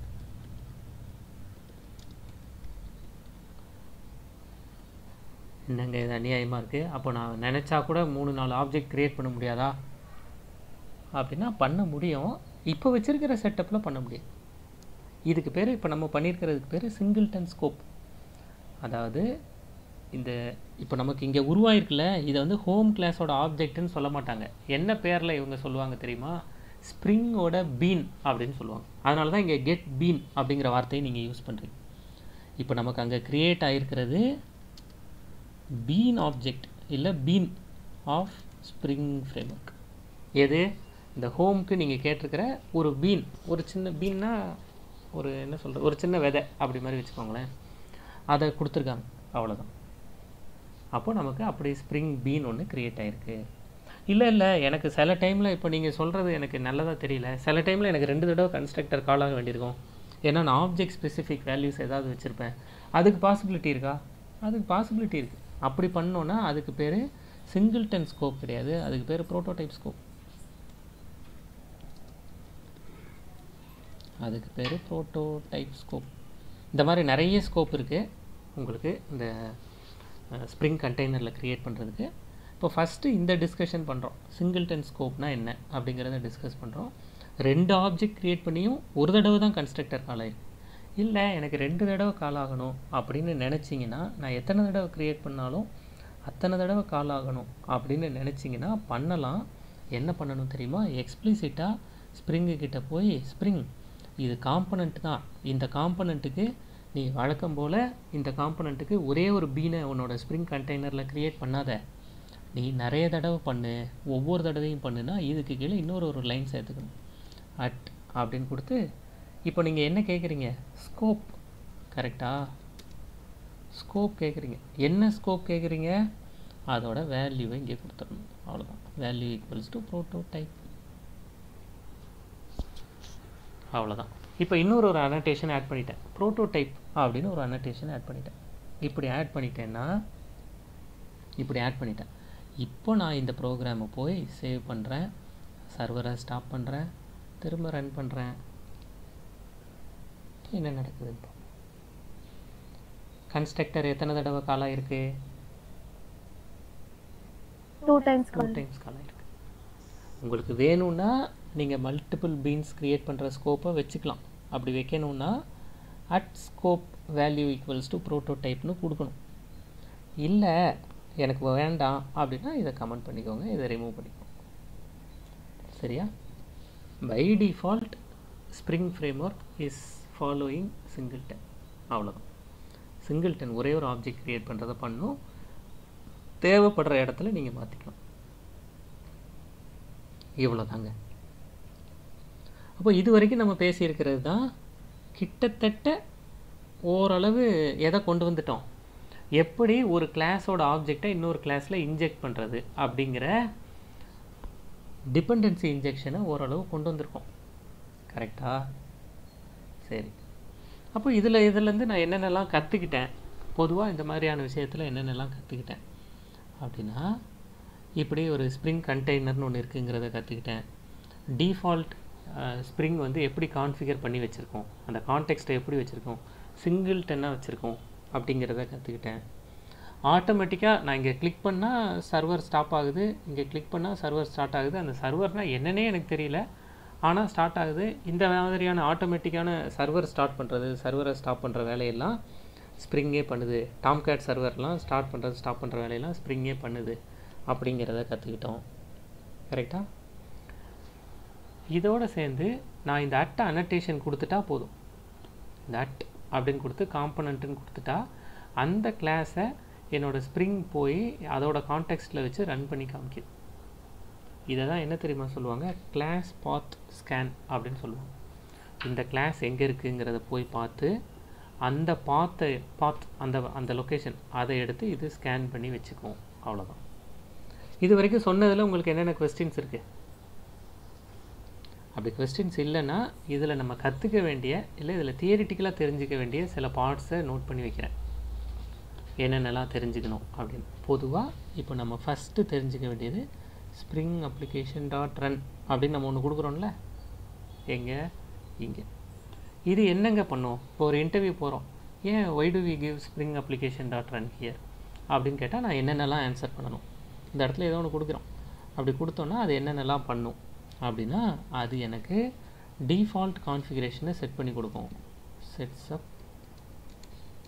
Speaker 1: என்னங்க இது அநியாயமாக இருக்குது அப்போ நான் நினச்சா கூட மூணு நாலு ஆப்ஜெக்ட் க்ரியேட் பண்ண முடியாதா அப்படின்னா பண்ண முடியும் இப்போ வச்சுருக்கிற செட்டப்பில் பண்ண முடியும் இதுக்கு பேர் இப்போ நம்ம பண்ணியிருக்கிறதுக்கு பேர் சிங்கிள்டன் ஸ்கோப் அதாவது இந்த இப்போ நமக்கு இங்கே உருவாயிருக்குல்ல இதை வந்து ஹோம் கிளாஸோட ஆப்ஜெக்ட்னு சொல்ல மாட்டாங்க என்ன பேரில் இவங்க சொல்லுவாங்க தெரியுமா ஸ்ப்ரிங்கோட பீன் அப்படின்னு சொல்லுவாங்க அதனால தான் இங்கே கெட் பீன் அப்படிங்கிற வார்த்தையை நீங்கள் யூஸ் பண்ணுறீங்க இப்போ நமக்கு அங்கே க்ரியேட் ஆகிருக்கிறது பீன் ஆப்ஜெக்ட் இல்லை பீன் ஆஃப் ஸ்ப்ரிங் ஃப்ரேம்ஒர்க் எது இந்த ஹோம்க்கு நீங்கள் கேட்டிருக்கிற ஒரு பீன் ஒரு சின்ன பீன்னா ஒரு என்ன சொல்கிறது ஒரு சின்ன விதை அப்படி மாதிரி வச்சுக்கோங்களேன் அதை கொடுத்துருக்காங்க அவ்வளோதான் அப்போ நமக்கு அப்படி ஸ்ப்ரிங் பீன் ஒன்று க்ரியேட் ஆகிருக்கு இல்லை இல்லை எனக்கு சில டைமில் இப்போ நீங்கள் சொல்கிறது எனக்கு நல்லதாக தெரியல சில டைமில் எனக்கு ரெண்டு தடவை கன்ஸ்ட்ரக்டர் கால் ஆக வேண்டியிருக்கும் ஏன்னா நான் ஆப்ஜெக்ட் ஸ்பெசிஃபிக் வேல்யூஸ் ஏதாவது வச்சுருப்பேன் அதுக்கு பாசிபிலிட்டி இருக்கா அதுக்கு பாசிபிலிட்டி இருக்குது அப்படி பண்ணோன்னா அதுக்கு பேர் சிங்கிள்டன் ஸ்கோப் கிடையாது அதுக்கு பேர் ப்ரோட்டோடைப் ஸ்கோப் அதுக்கு பேர் ப்ரோட்டோடைப் ஸ்கோப் இந்த மாதிரி நிறைய ஸ்கோப் இருக்குது உங்களுக்கு இந்த ஸ்ப்ரிங் கண்டெய்னரில் க்ரியேட் பண்ணுறதுக்கு இப்போ ஃபஸ்ட்டு இந்த டிஸ்கஷன் பண்ணுறோம் சிங்கிள்டன் ஸ்கோப்னா என்ன அப்படிங்கிறத டிஸ்கஸ் பண்ணுறோம் ரெண்டு ஆப்ஜெக்ட் க்ரியேட் பண்ணியும் ஒரு தடவை தான் கன்ஸ்ட்ரக்டர் கால் ஆயிருக்கு இல்லை எனக்கு ரெண்டு தடவை கால் ஆகணும் அப்படின்னு நினச்சிங்கன்னா நான் எத்தனை தடவை க்ரியேட் பண்ணாலும் அத்தனை தடவை கால் ஆகணும் அப்படின்னு நினச்சிங்கன்னா பண்ணலாம் என்ன பண்ணணும் தெரியுமா எக்ஸ்பிளிசிட்டாக ஸ்ப்ரிங்கு கிட்ட போய் ஸ்ப்ரிங் இது காம்பனண்ட் தான் இந்த காம்பனண்ட்டுக்கு நீ வழக்கம் போல் இந்த காம்பனண்ட்டுக்கு ஒரே ஒரு பீனை உன்னோட ஸ்ப்ரிங் கண்டெய்னரில் க்ரியேட் பண்ணாத நீ நிறைய தடவை பண்ணு ஒவ்வொரு தடவையும் பண்ணுனா இதுக்கு கீழே இன்னொரு ஒரு லைன் சேர்த்துக்கணும் அட் அப்படின்னு கொடுத்து இப்போ நீங்கள் என்ன கேட்குறீங்க ஸ்கோப் கரெக்டா ஸ்கோப் கேட்குறீங்க என்ன ஸ்கோப் கேட்குறீங்க அதோட வேல்யூவை இங்கே கொடுத்துடணும் அவ்வளோதான் value equals to prototype அவ்வளோதான் இப்போ இன்னொரு ஒரு அனடேஷன் ஆட் பண்ணிட்டேன் ப்ரோட்டோ டைப் அப்படின்னு ஒரு அனடேஷன் ஆட் பண்ணிட்டேன் இப்படி ஆட் பண்ணிட்டேன்னா இப்படி ஆட் பண்ணிட்டேன் இப்போ நான் இந்த ப்ரோக்ராமை போய் சேவ் பண்ணுறேன் சர்வரை ஸ்டாப் பண்ணுறேன் திரும்ப ரன் பண்ணுறேன் என்ன நடக்குது இப்போ கன்ஸ்ட்ரக்டர் எத்தனை தடவை கால் ஆயிருக்கு
Speaker 2: two times
Speaker 1: two times call ஆயிருக்கு உங்களுக்கு வேணும்னா நீங்கள் மல்டிபிள் பீன்ஸ் க்ரியேட் பண்ணுற ஸ்கோப்பை வச்சுக்கலாம் அப்படி வைக்கணும்னா at scope value equals to ப்ரோட்டோடைப்னு கொடுக்கணும் இல்லை எனக்கு வேண்டாம் அப்படின்னா இதை கமெண்ட் பண்ணிக்கோங்க இதை ரிமூவ் பண்ணிக்கோங்க சரியா by default Spring framework is following singleton அவ்வளோதான் சிங்கிள்டன் ஒரே ஒரு ஆப்ஜெக்ட் க்ரியேட் பண்ணுறதை பண்ணும் தேவைப்படுற இடத்துல நீங்கள் மாற்றிக்கலாம் இவ்வளோதாங்க அப்போ இது வரைக்கும் நம்ம பேசியிருக்கிறது தான் கிட்டத்தட்ட ஓரளவு எதை கொண்டு வந்துட்டோம் எப்படி ஒரு கிளாஸோட ஆப்ஜெக்டை இன்னொரு கிளாஸில் இன்ஜெக்ட் பண்ணுறது அப்படிங்கிற டிபெண்டன்சி இன்ஜெக்ஷனை ஓரளவு கொண்டு வந்திருக்கோம் கரெக்டா சரி அப்போ இதில் இதுலேருந்து நான் என்னென்னலாம் கற்றுக்கிட்டேன் பொதுவாக இந்த மாதிரியான விஷயத்தில் என்னென்னலாம் கற்றுக்கிட்டேன் அப்படின்னா இப்படி ஒரு ஸ்ப்ரிங் கண்டெய்னர்னு ஒன்று இருக்குங்கிறத கற்றுக்கிட்டேன் டிஃபால்ட் ஸ்ப்ரிங் வந்து எப்படி கான்ஃபிகர் பண்ணி வச்சுருக்கோம் அந்த கான்டெக்ஸ்ட்டை எப்படி வச்சுருக்கோம் சிங்கிள் டென்னாக வச்சுருக்கோம் அப்படிங்கிறத கற்றுக்கிட்டேன் ஆட்டோமேட்டிக்காக நான் இங்கே கிளிக் பண்ணால் சர்வர் ஸ்டாப் ஆகுது இங்கே கிளிக் பண்ணால் சர்வர் ஸ்டார்ட் ஆகுது அந்த சர்வர்னால் என்னன்னே எனக்கு தெரியல ஆனால் ஸ்டார்ட் ஆகுது இந்த மாதிரியான ஆட்டோமேட்டிக்கான சர்வர் ஸ்டார்ட் பண்ணுறது சர்வரை ஸ்டாப் பண்ணுற வேலையெல்லாம் ஸ்ப்ரிங்கே பண்ணுது டாம்கேட் சர்வர்லாம் ஸ்டார்ட் பண்ணுறது ஸ்டாப் பண்ணுற வேலையெல்லாம் ஸ்ப்ரிங்கே பண்ணுது அப்படிங்கிறத கற்றுக்கிட்டோம் கரெக்டாக இதோடு சேர்ந்து நான் இந்த அட் அனட்டேஷன் கொடுத்துட்டா போதும் இந்த அட் அப்படின்னு கொடுத்து காம்பனண்ட்டுன்னு கொடுத்துட்டா அந்த கிளாஸை என்னோட ஸ்ப்ரிங் போய் அதோட கான்டெக்ஸ்டில் வச்சு ரன் பண்ணி காமிக்குது இதை தான் என்ன தெரியுமா சொல்லுவாங்க கிளாஸ் பாத் ஸ்கேன் அப்படின்னு சொல்லுவாங்க இந்த கிளாஸ் எங்கே இருக்குங்கிறத போய் பார்த்து அந்த பாத்தை பாத் அந்த அந்த லொக்கேஷன் அதை எடுத்து இது ஸ்கேன் பண்ணி வச்சுக்குவோம் அவ்வளோதான் இது வரைக்கும் சொன்னதில் உங்களுக்கு என்னென்ன கொஸ்டின்ஸ் இருக்குது அப்படி கொஸ்டின்ஸ் இல்லைன்னா இதில் நம்ம கற்றுக்க வேண்டிய இல்லை இதில் தியரிட்டிக்கலாக தெரிஞ்சுக்க வேண்டிய சில பார்ட்ஸை நோட் பண்ணி வைக்கிறேன் என்னென்னலாம் தெரிஞ்சுக்கணும் அப்படின்னு பொதுவாக இப்போ நம்ம ஃபஸ்ட்டு தெரிஞ்சுக்க வேண்டியது ஸ்ப்ரிங் அப்ளிகேஷன் டாட் ரன் அப்படின்னு நம்ம ஒன்று கொடுக்குறோம்ல எங்கே இங்கே இது என்னங்க பண்ணும் இப்போ ஒரு இன்டர்வியூ போகிறோம் ஏன் why do we give Spring application dot run here அப்படின்னு கேட்டால் நான் என்னென்னலாம் ஆன்சர் பண்ணணும் இந்த இடத்துல ஏதோ ஒன்று கொடுக்குறோம் அப்படி கொடுத்தோன்னா அது என்னென்னலாம் பண்ணும் அப்படின்னா அது எனக்கு டிஃபால்ட் கான்ஃபிகரேஷனை செட் பண்ணி கொடுக்கும் செட்ஸ் அப்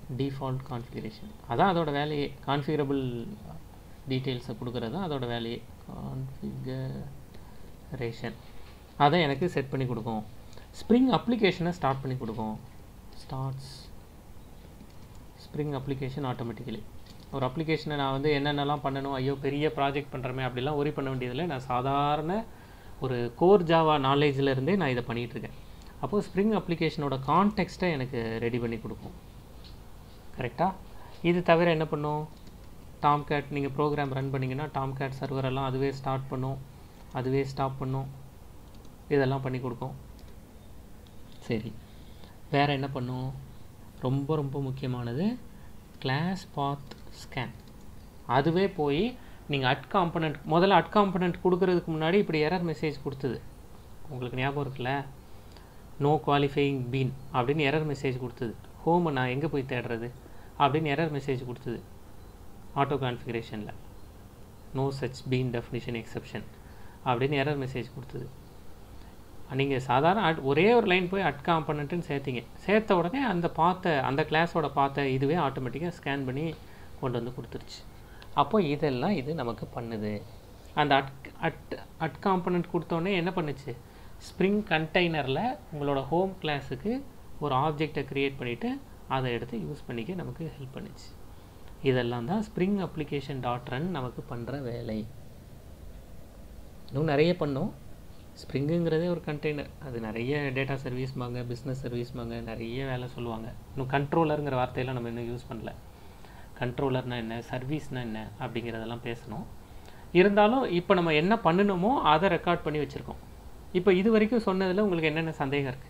Speaker 1: டிஃபால்ட் கான்ஃபிகரேஷன் அதான் அதோட வேலையே கான்ஃபிகரபிள் டீட்டெயில்ஸை கொடுக்குறது தான் அதோட வேலையே கான்ஃபிகரேஷன் அதை எனக்கு செட் பண்ணி கொடுக்கும் ஸ்ப்ரிங் அப்ளிகேஷனை ஸ்டார்ட் பண்ணி கொடுக்கும் ஸ்டார்ட்ஸ் ஸ்ப்ரிங் அப்ளிகேஷன் ஆட்டோமேட்டிக்கலி ஒரு அப்ளிகேஷனை நான் வந்து என்னென்னலாம் பண்ணணும் ஐயோ பெரிய ப்ராஜெக்ட் பண்ணுறமே அப்படிலாம் ஒரி பண்ண வேண்டியதில்லை நான் சாதாரண ஒரு கோர் ஜாவா நாலேஜில் நான் இதை பண்ணிகிட்டு இருக்கேன் அப்போது ஸ்ப்ரிங் அப்ளிகேஷனோட கான்டெக்ஸ்ட்டை எனக்கு ரெடி பண்ணி கொடுக்கும் கரெக்டாக இது தவிர என்ன பண்ணும் டாம் கேட் நீங்கள் ப்ரோக்ராம் ரன் பண்ணிங்கன்னா டாம் கேட் சர்வர் எல்லாம் அதுவே ஸ்டார்ட் பண்ணும் அதுவே ஸ்டாப் பண்ணும் இதெல்லாம் பண்ணி கொடுக்கும் சரி வேறு என்ன பண்ணும் ரொம்ப ரொம்ப முக்கியமானது கிளாஸ் பாத் ஸ்கேன் அதுவே போய் நீங்கள் அட் காம்பனண்ட் முதல்ல அட் காம்பனண்ட் கொடுக்கறதுக்கு முன்னாடி இப்படி எரர் மெசேஜ் கொடுத்தது உங்களுக்கு ஞாபகம் இருக்குல்ல நோ குவாலிஃபையிங் பீன் அப்படின்னு எரர் மெசேஜ் கொடுத்தது ஹோமை நான் எங்கே போய் தேடுறது அப்படின்னு எரர் மெசேஜ் கொடுத்தது ஆட்டோ கான்ஃபிகரேஷனில் no such bean definition exception அப்படின்னு எரர் மெசேஜ் கொடுத்தது நீங்கள் சாதாரண அட் ஒரே ஒரு லைன் போய் அட் காம்பனண்ட்டுன்னு சேர்த்தீங்க சேர்த்த உடனே அந்த பார்த்த அந்த கிளாஸோட பார்த்த இதுவே ஆட்டோமேட்டிக்காக ஸ்கேன் பண்ணி கொண்டு வந்து கொடுத்துருச்சு அப்போ இதெல்லாம் இது நமக்கு பண்ணுது அந்த அட் அட் அட் காம்பனண்ட் கொடுத்தோடனே என்ன பண்ணுச்சு ஸ்ப்ரிங் கண்டெய்னரில் உங்களோட ஹோம் கிளாஸுக்கு ஒரு ஆப்ஜெக்டை க்ரியேட் பண்ணிவிட்டு அதை எடுத்து யூஸ் பண்ணிக்க நமக்கு ஹெல்ப் பண்ணுச்சு இதெல்லாம் தான் ஸ்ப்ரிங் அப்ளிகேஷன் டாட் ரன் நமக்கு பண்ணுற வேலை இன்னும் நிறைய பண்ணோம் ஸ்ப்ரிங்குங்கிறதே ஒரு கண்டெய்னர் அது நிறைய டேட்டா சர்வீஸ்மாங்க பிஸ்னஸ் சர்வீஸ்மாங்க நிறைய வேலை சொல்லுவாங்க இன்னும் கண்ட்ரோலருங்கிற வார்த்தையெல்லாம் நம்ம இன்னும் யூஸ் பண்ணல கண்ட்ரோலர்னால் என்ன சர்வீஸ்னால் என்ன அப்படிங்கிறதெல்லாம் பேசணும் இருந்தாலும் இப்போ நம்ம என்ன பண்ணணுமோ அதை ரெக்கார்ட் பண்ணி வச்சுருக்கோம் இப்போ இது வரைக்கும் சொன்னதில் உங்களுக்கு என்னென்ன சந்தேகம் இருக்குது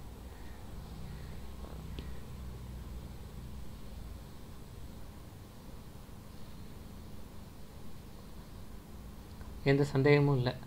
Speaker 1: எந்த சந்தேகமும் இல்லை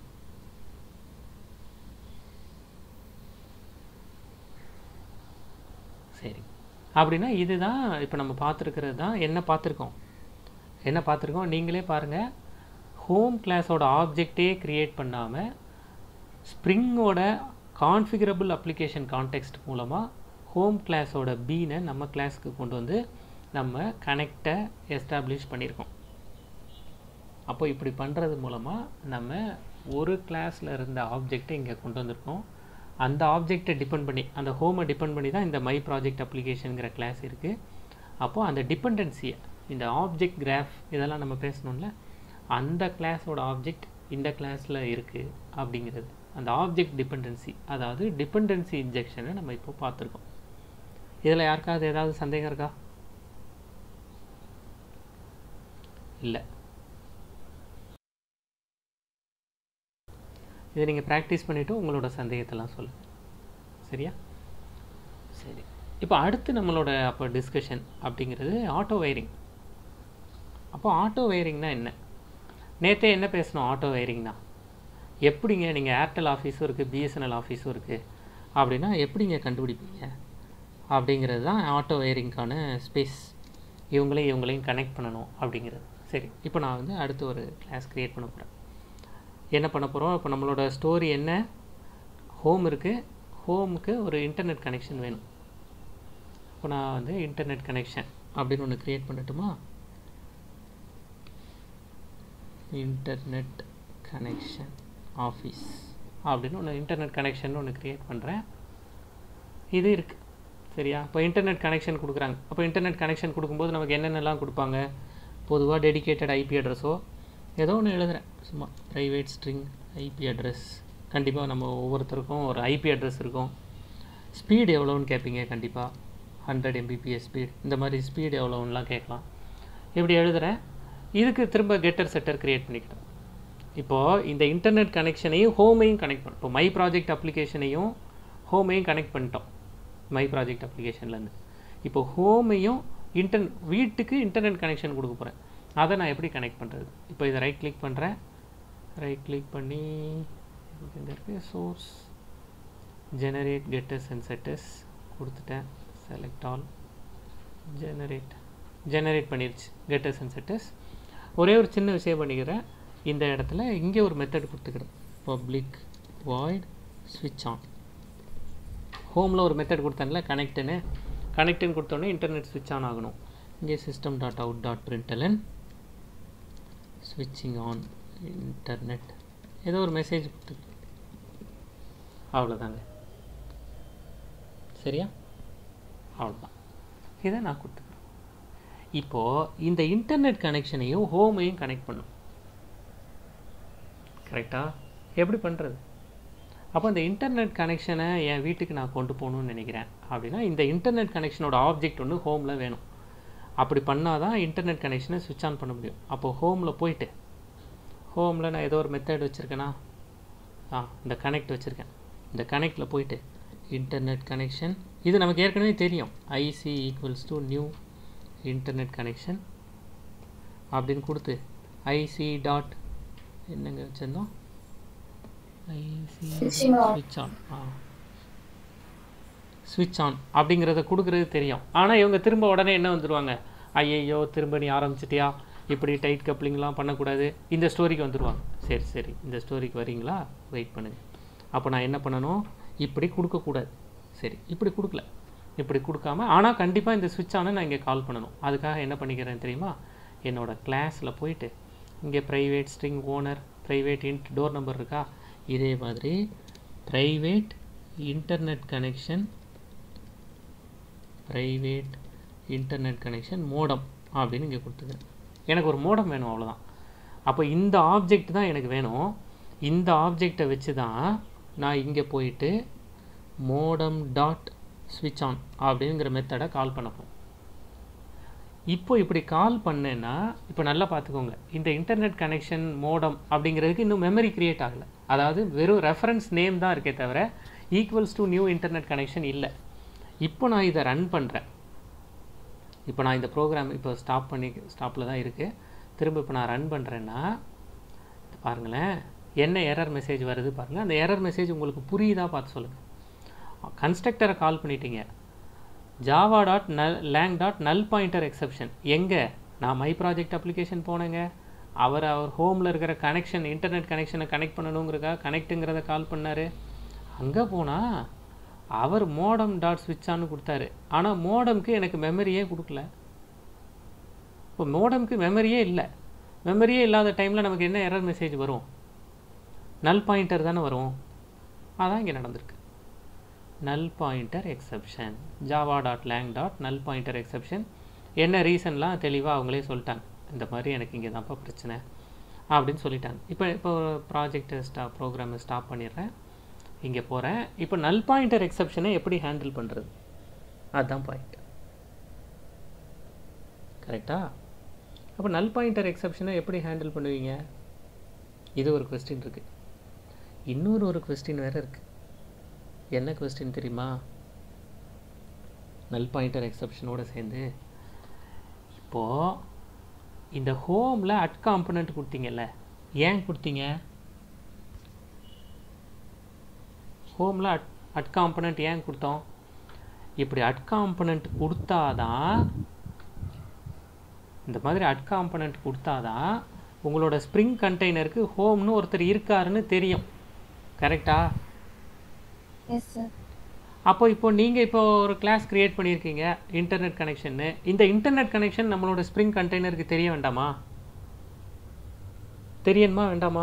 Speaker 1: சரி அப்படின்னா இதுதான் இப்போ நம்ம பார்த்துருக்கிறது தான் என்ன பார்த்துருக்கோம் என்ன பார்த்துருக்கோம் நீங்களே பாருங்கள் ஹோம் கிளாஸோட ஆப்ஜெக்டே க்ரியேட் பண்ணாமல் ஸ்ப்ரிங்கோட கான்ஃபிகரபிள் அப்ளிகேஷன் கான்டெக்ஸ்ட் மூலமாக ஹோம் கிளாஸோட பீனை நம்ம கிளாஸ்க்கு கொண்டு வந்து நம்ம கனெக்டை எஸ்டாப்ளிஷ் பண்ணியிருக்கோம் அப்போ இப்படி பண்ணுறது மூலமாக நம்ம ஒரு கிளாஸில் இருந்த ஆப்ஜெக்டை இங்கே கொண்டு வந்திருக்கோம் அந்த ஆப்ஜெக்டை டிபெண்ட் பண்ணி அந்த ஹோமை டிபெண்ட் பண்ணி தான் இந்த மை ப்ராஜெக்ட் அப்ளிகேஷனுங்கிற கிளாஸ் இருக்குது அப்போது அந்த டிபெண்டன்சியை இந்த ஆப்ஜெக்ட் கிராஃப் இதெல்லாம் நம்ம பேசணும்ல அந்த கிளாஸோட ஆப்ஜெக்ட் இந்த கிளாஸில் இருக்குது அப்படிங்கிறது அந்த ஆப்ஜெக்ட் டிபெண்டன்சி அதாவது டிபெண்டன்சி இன்ஜெக்ஷனை நம்ம இப்போ பார்த்துருக்கோம் இதில் யாருக்காவது ஏதாவது சந்தேகம் இருக்கா இல்லை இதை நீங்கள் ப்ராக்டிஸ் பண்ணிவிட்டு உங்களோட சந்தேகத்தெல்லாம் சொல்லுங்கள் சரியா சரி இப்போ அடுத்து நம்மளோட அப்போ டிஸ்கஷன் அப்படிங்கிறது ஆட்டோ வயரிங் அப்போ ஆட்டோ வயரிங்னா என்ன நேற்றே என்ன பேசணும் ஆட்டோ வயரிங்னா எப்படிங்க நீங்கள் ஏர்டெல் ஆஃபீஸும் இருக்குது பிஎஸ்என்எல் ஆஃபீஸும் இருக்குது அப்படின்னா எப்படிங்க கண்டுபிடிப்பீங்க அப்படிங்கிறது தான் ஆட்டோ வயரிங்க்கான ஸ்பேஸ் இவங்களையும் இவங்களையும் கனெக்ட் பண்ணணும் அப்படிங்கிறது சரி இப்போ நான் வந்து அடுத்து ஒரு கிளாஸ் க்ரியேட் பண்ண போகிறேன் என்ன பண்ண போகிறோம் இப்போ நம்மளோட ஸ்டோரி என்ன ஹோம் இருக்குது ஹோமுக்கு ஒரு இன்டர்நெட் கனெக்ஷன் வேணும் இப்போ நான் வந்து இன்டர்நெட் கனெக்ஷன் அப்படின்னு ஒன்று க்ரியேட் பண்ணட்டுமா இன்டர்நெட் கனெக்ஷன் ஆஃபீஸ் அப்படின்னு ஒன்று இன்டர்நெட் கனெக்ஷன் ஒன்று க்ரியேட் பண்ணுறேன் இது இருக்குது சரியா இப்போ இன்டர்நெட் கனெக்ஷன் கொடுக்குறாங்க அப்போ இன்டர்நெட் கனெக்ஷன் கொடுக்கும்போது நமக்கு என்னென்னலாம் கொடுப்பாங்க பொதுவாக டெடிக்கேட்டட் ஐபி அட்ரஸோ ஏதோ ஒன்று எழுதுகிறேன் சும்மா ப்ரைவேட் ஸ்ட்ரிங் ஐபி அட்ரஸ் கண்டிப்பாக நம்ம ஒவ்வொருத்தருக்கும் ஒரு ஐபி அட்ரஸ் இருக்கும் ஸ்பீடு எவ்வளோன்னு கேட்பீங்க கண்டிப்பாக ஹண்ட்ரட் எம்பிபிஎஸ் ஸ்பீட் இந்த மாதிரி ஸ்பீடு எவ்வளோன்னுலாம் கேட்கலாம் இப்படி எழுதுகிறேன் இதுக்கு திரும்ப கெட்டர் செட்டர் க்ரியேட் பண்ணிக்கிட்டோம் இப்போது இந்த இன்டர்நெட் கனெக்ஷனையும் ஹோமையும் கனெக்ட் பண்ணோம் இப்போ மை ப்ராஜெக்ட் அப்ளிகேஷனையும் ஹோமையும் கனெக்ட் பண்ணிட்டோம் மை ப்ராஜெக்ட் அப்ளிகேஷன்லேருந்து இப்போ ஹோமையும் இன்டர் வீட்டுக்கு இன்டர்நெட் கனெக்ஷன் கொடுக்க போகிறேன் அதை நான் எப்படி கனெக்ட் பண்ணுறது இப்போ இதை ரைட் கிளிக் பண்ணுறேன் ரைட் கிளிக் பண்ணி இங்கே இருக்குது source generate getters and setters கொடுத்துட்டேன் செலக்ட் ஆல் ஜெனரேட் ஜெனரேட் பண்ணிருச்சு கெட்டஸ் அண்ட் செட்டஸ் ஒரே ஒரு சின்ன விஷயம் பண்ணிக்கிறேன் இந்த இடத்துல இங்கே ஒரு மெத்தட் கொடுத்துக்கிறேன் பப்ளிக் வாய்ட் ஸ்விட்ச் ஆன் ஹோமில் ஒரு மெத்தட் கொடுத்தேன்ல கனெக்டுன்னு கனெக்டுன்னு கொடுத்தோன்னே இன்டர்நெட் ஸ்விட்ச் ஆன் ஆகணும் இங்கே system dot out dot println ஸ்விட்சிங் ஆன் இன்டர்நெட் ஏதோ ஒரு மெசேஜ் கொடுத்து அவ்வளோதாங்க சரியா அவ்வளோதான் இதை நான் கொடுத்துக்கிறேன் இப்போது இந்த இன்டர்நெட் கனெக்ஷனையும் ஹோமையும் கனெக்ட் பண்ணும் கரெக்டாக எப்படி பண்ணுறது அப்போ இந்த இன்டர்நெட் கனெக்ஷனை என் வீட்டுக்கு நான் கொண்டு போகணும்னு நினைக்கிறேன் அப்படின்னா இந்த இன்டர்நெட் கனெக்ஷனோட ஆப்ஜெக்ட் ஒன்று ஹோமில் வேணும் அப்படி பண்ணால் தான் இன்டர்நெட் கனெக்ஷனை சுவிட்ச் ஆன் பண்ண முடியும் அப்போது ஹோமில் போயிட்டு ஹோமில் நான் ஏதோ ஒரு மெத்தட் வச்சுருக்கேனா ஆ இந்த கனெக்ட் வச்சுருக்கேன் இந்த கனெக்டில் போயிட்டு இன்டர்நெட் கனெக்ஷன் இது நமக்கு ஏற்கனவே தெரியும் IC equals to new internet connection அப்படின்னு கொடுத்து ஐசி டாட் என்னங்க வச்சுருந்தோம் ஐசி
Speaker 2: Switching on.
Speaker 1: ஸ்விட்ச் ஆன் ஆ ஸ்விட்ச் ஆன் அப்படிங்கிறத கொடுக்குறது தெரியும் ஆனால் இவங்க திரும்ப உடனே என்ன வந்துடுவாங்க ஐயையோ திரும்ப நீ ஆரம்பிச்சிட்டியா இப்படி டைட் கப்ளிங்லாம் பண்ணக்கூடாது இந்த ஸ்டோரிக்கு வந்துடுவாங்க சரி சரி இந்த ஸ்டோரிக்கு வரீங்களா வெயிட் பண்ணுங்கள் அப்போ நான் என்ன பண்ணணும் இப்படி கொடுக்கக்கூடாது சரி இப்படி கொடுக்கல இப்படி கொடுக்காம ஆனால் கண்டிப்பாக இந்த ஸ்விட்ச் ஆனை நான் இங்கே கால் பண்ணணும் அதுக்காக என்ன பண்ணிக்கிறேன் தெரியுமா என்னோட கிளாஸில் போயிட்டு இங்கே private string owner private int door number இருக்கா இதே மாதிரி private internet connection private internet connection modem அப்படின்னு இங்கே கொடுத்துக்கிறேன் எனக்கு ஒரு மோடம் வேணும் அவ்வளோதான் அப்போ இந்த ஆப்ஜெக்ட் தான் எனக்கு வேணும் இந்த ஆப்ஜெக்டை வச்சு தான் நான் இங்கே போயிட்டு மோடம் டாட் ஸ்விட்ச் ஆன் அப்படிங்கிற மெத்தடை கால் பண்ண போகிறோம் இப்போ இப்படி கால் பண்ணேன்னா இப்போ நல்லா பார்த்துக்கோங்க இந்த இன்டர்நெட் கனெக்ஷன் மோடம் அப்படிங்கிறதுக்கு இன்னும் மெமரி கிரியேட் ஆகலை அதாவது வெறும் ரெஃபரன்ஸ் நேம் தான் இருக்கே தவிர equals to new internet connection இல்லை இப்போ நான் இதை ரன் பண்ணுறேன் இப்போ நான் இந்த ப்ரோக்ராம் இப்போ ஸ்டாப் பண்ணி ஸ்டாப்பில் தான் இருக்குது திரும்ப இப்போ நான் ரன் பண்ணுறேன்னா பாருங்களேன் என்ன எரர் மெசேஜ் வருது பாருங்கள் அந்த எரர் மெசேஜ் உங்களுக்கு புரியுதா பார்த்து சொல்லுங்கள் கன்ஸ்ட்ரக்டரை கால் பண்ணிட்டீங்க Java dot null lang dot null pointer exception எங்கே நான் மை ப்ராஜெக்ட் அப்ளிகேஷன் போனேங்க அவர் அவர் ஹோமில் இருக்கிற கனெக்ஷன் இன்டர்நெட் கனெக்ஷனை கனெக்ட் பண்ணணுங்கிறக்கா கனெக்ட்டுங்கிறத கால் பண்ணார் அங்கே போனால் அவர் மோடம் டாட் ஸ்விட்ச் ஆன்னு கொடுத்தாரு ஆனால் மோடம்க்கு எனக்கு மெமரியே கொடுக்கல இப்போ மோடம்க்கு மெமரியே இல்லை மெமரியே இல்லாத டைமில் நமக்கு என்ன எரர் மெசேஜ் வரும் நல் பாயிண்டர் தானே வரும் அதான் இங்கே நடந்திருக்கு null pointer exception Java dot lang dot null pointer exception என்ன ரீசன்லாம் தெளிவாக அவங்களே சொல்லிட்டாங்க இந்த மாதிரி எனக்கு இங்கே தான்ப்பா பிரச்சனை அப்படின்னு சொல்லிட்டாங்க இப்போ இப்போ ப்ராஜெக்டை ஸ்டா ப்ரோக்ராமை ஸ்டாப் பண்ணிடுறேன் இங்கே போகிறேன் இப்போ நல் பாயிண்டர் எக்ஸப்ஷனை எப்படி ஹேண்டில் பண்ணுறது அதுதான் பாயிண்ட் கரெக்டா அப்போ நல் பாயிண்டர் எக்ஸப்ஷனை எப்படி ஹேண்டில் பண்ணுவீங்க இது ஒரு கொஸ்டின் இருக்குது இன்னொரு ஒரு கொஸ்டின் வேறு இருக்குது என்ன கொஸ்டின் தெரியுமா நல் பாயிண்டர் எக்ஸப்ஷனோட சேர்ந்து இப்போது இந்த ஹோமில் அட் காம்பனண்ட் கொடுத்தீங்கல்ல ஏன் கொடுத்தீங்க ஹோமில் அட் அட் காம்பனண்ட் ஏன் கொடுத்தோம் இப்படி அட் காம்பனண்ட் கொடுத்தாதான் இந்த மாதிரி அட் காம்பனண்ட் கொடுத்தாதான் உங்களோட ஸ்ப்ரிங் கண்டெய்னருக்கு ஹோம்னு ஒருத்தர் இருக்காருன்னு தெரியும் கரெக்டா
Speaker 2: எஸ் சார்
Speaker 1: அப்போ இப்போ நீங்கள் இப்போ ஒரு கிளாஸ் கிரியேட் பண்ணியிருக்கீங்க இன்டர்நெட் கனெக்ஷன்னு இந்த இன்டர்நெட் கனெக்ஷன் நம்மளோட ஸ்ப்ரிங் கண்டெய்னருக்கு தெரிய வேண்டாமா தெரியணுமா வேண்டாமா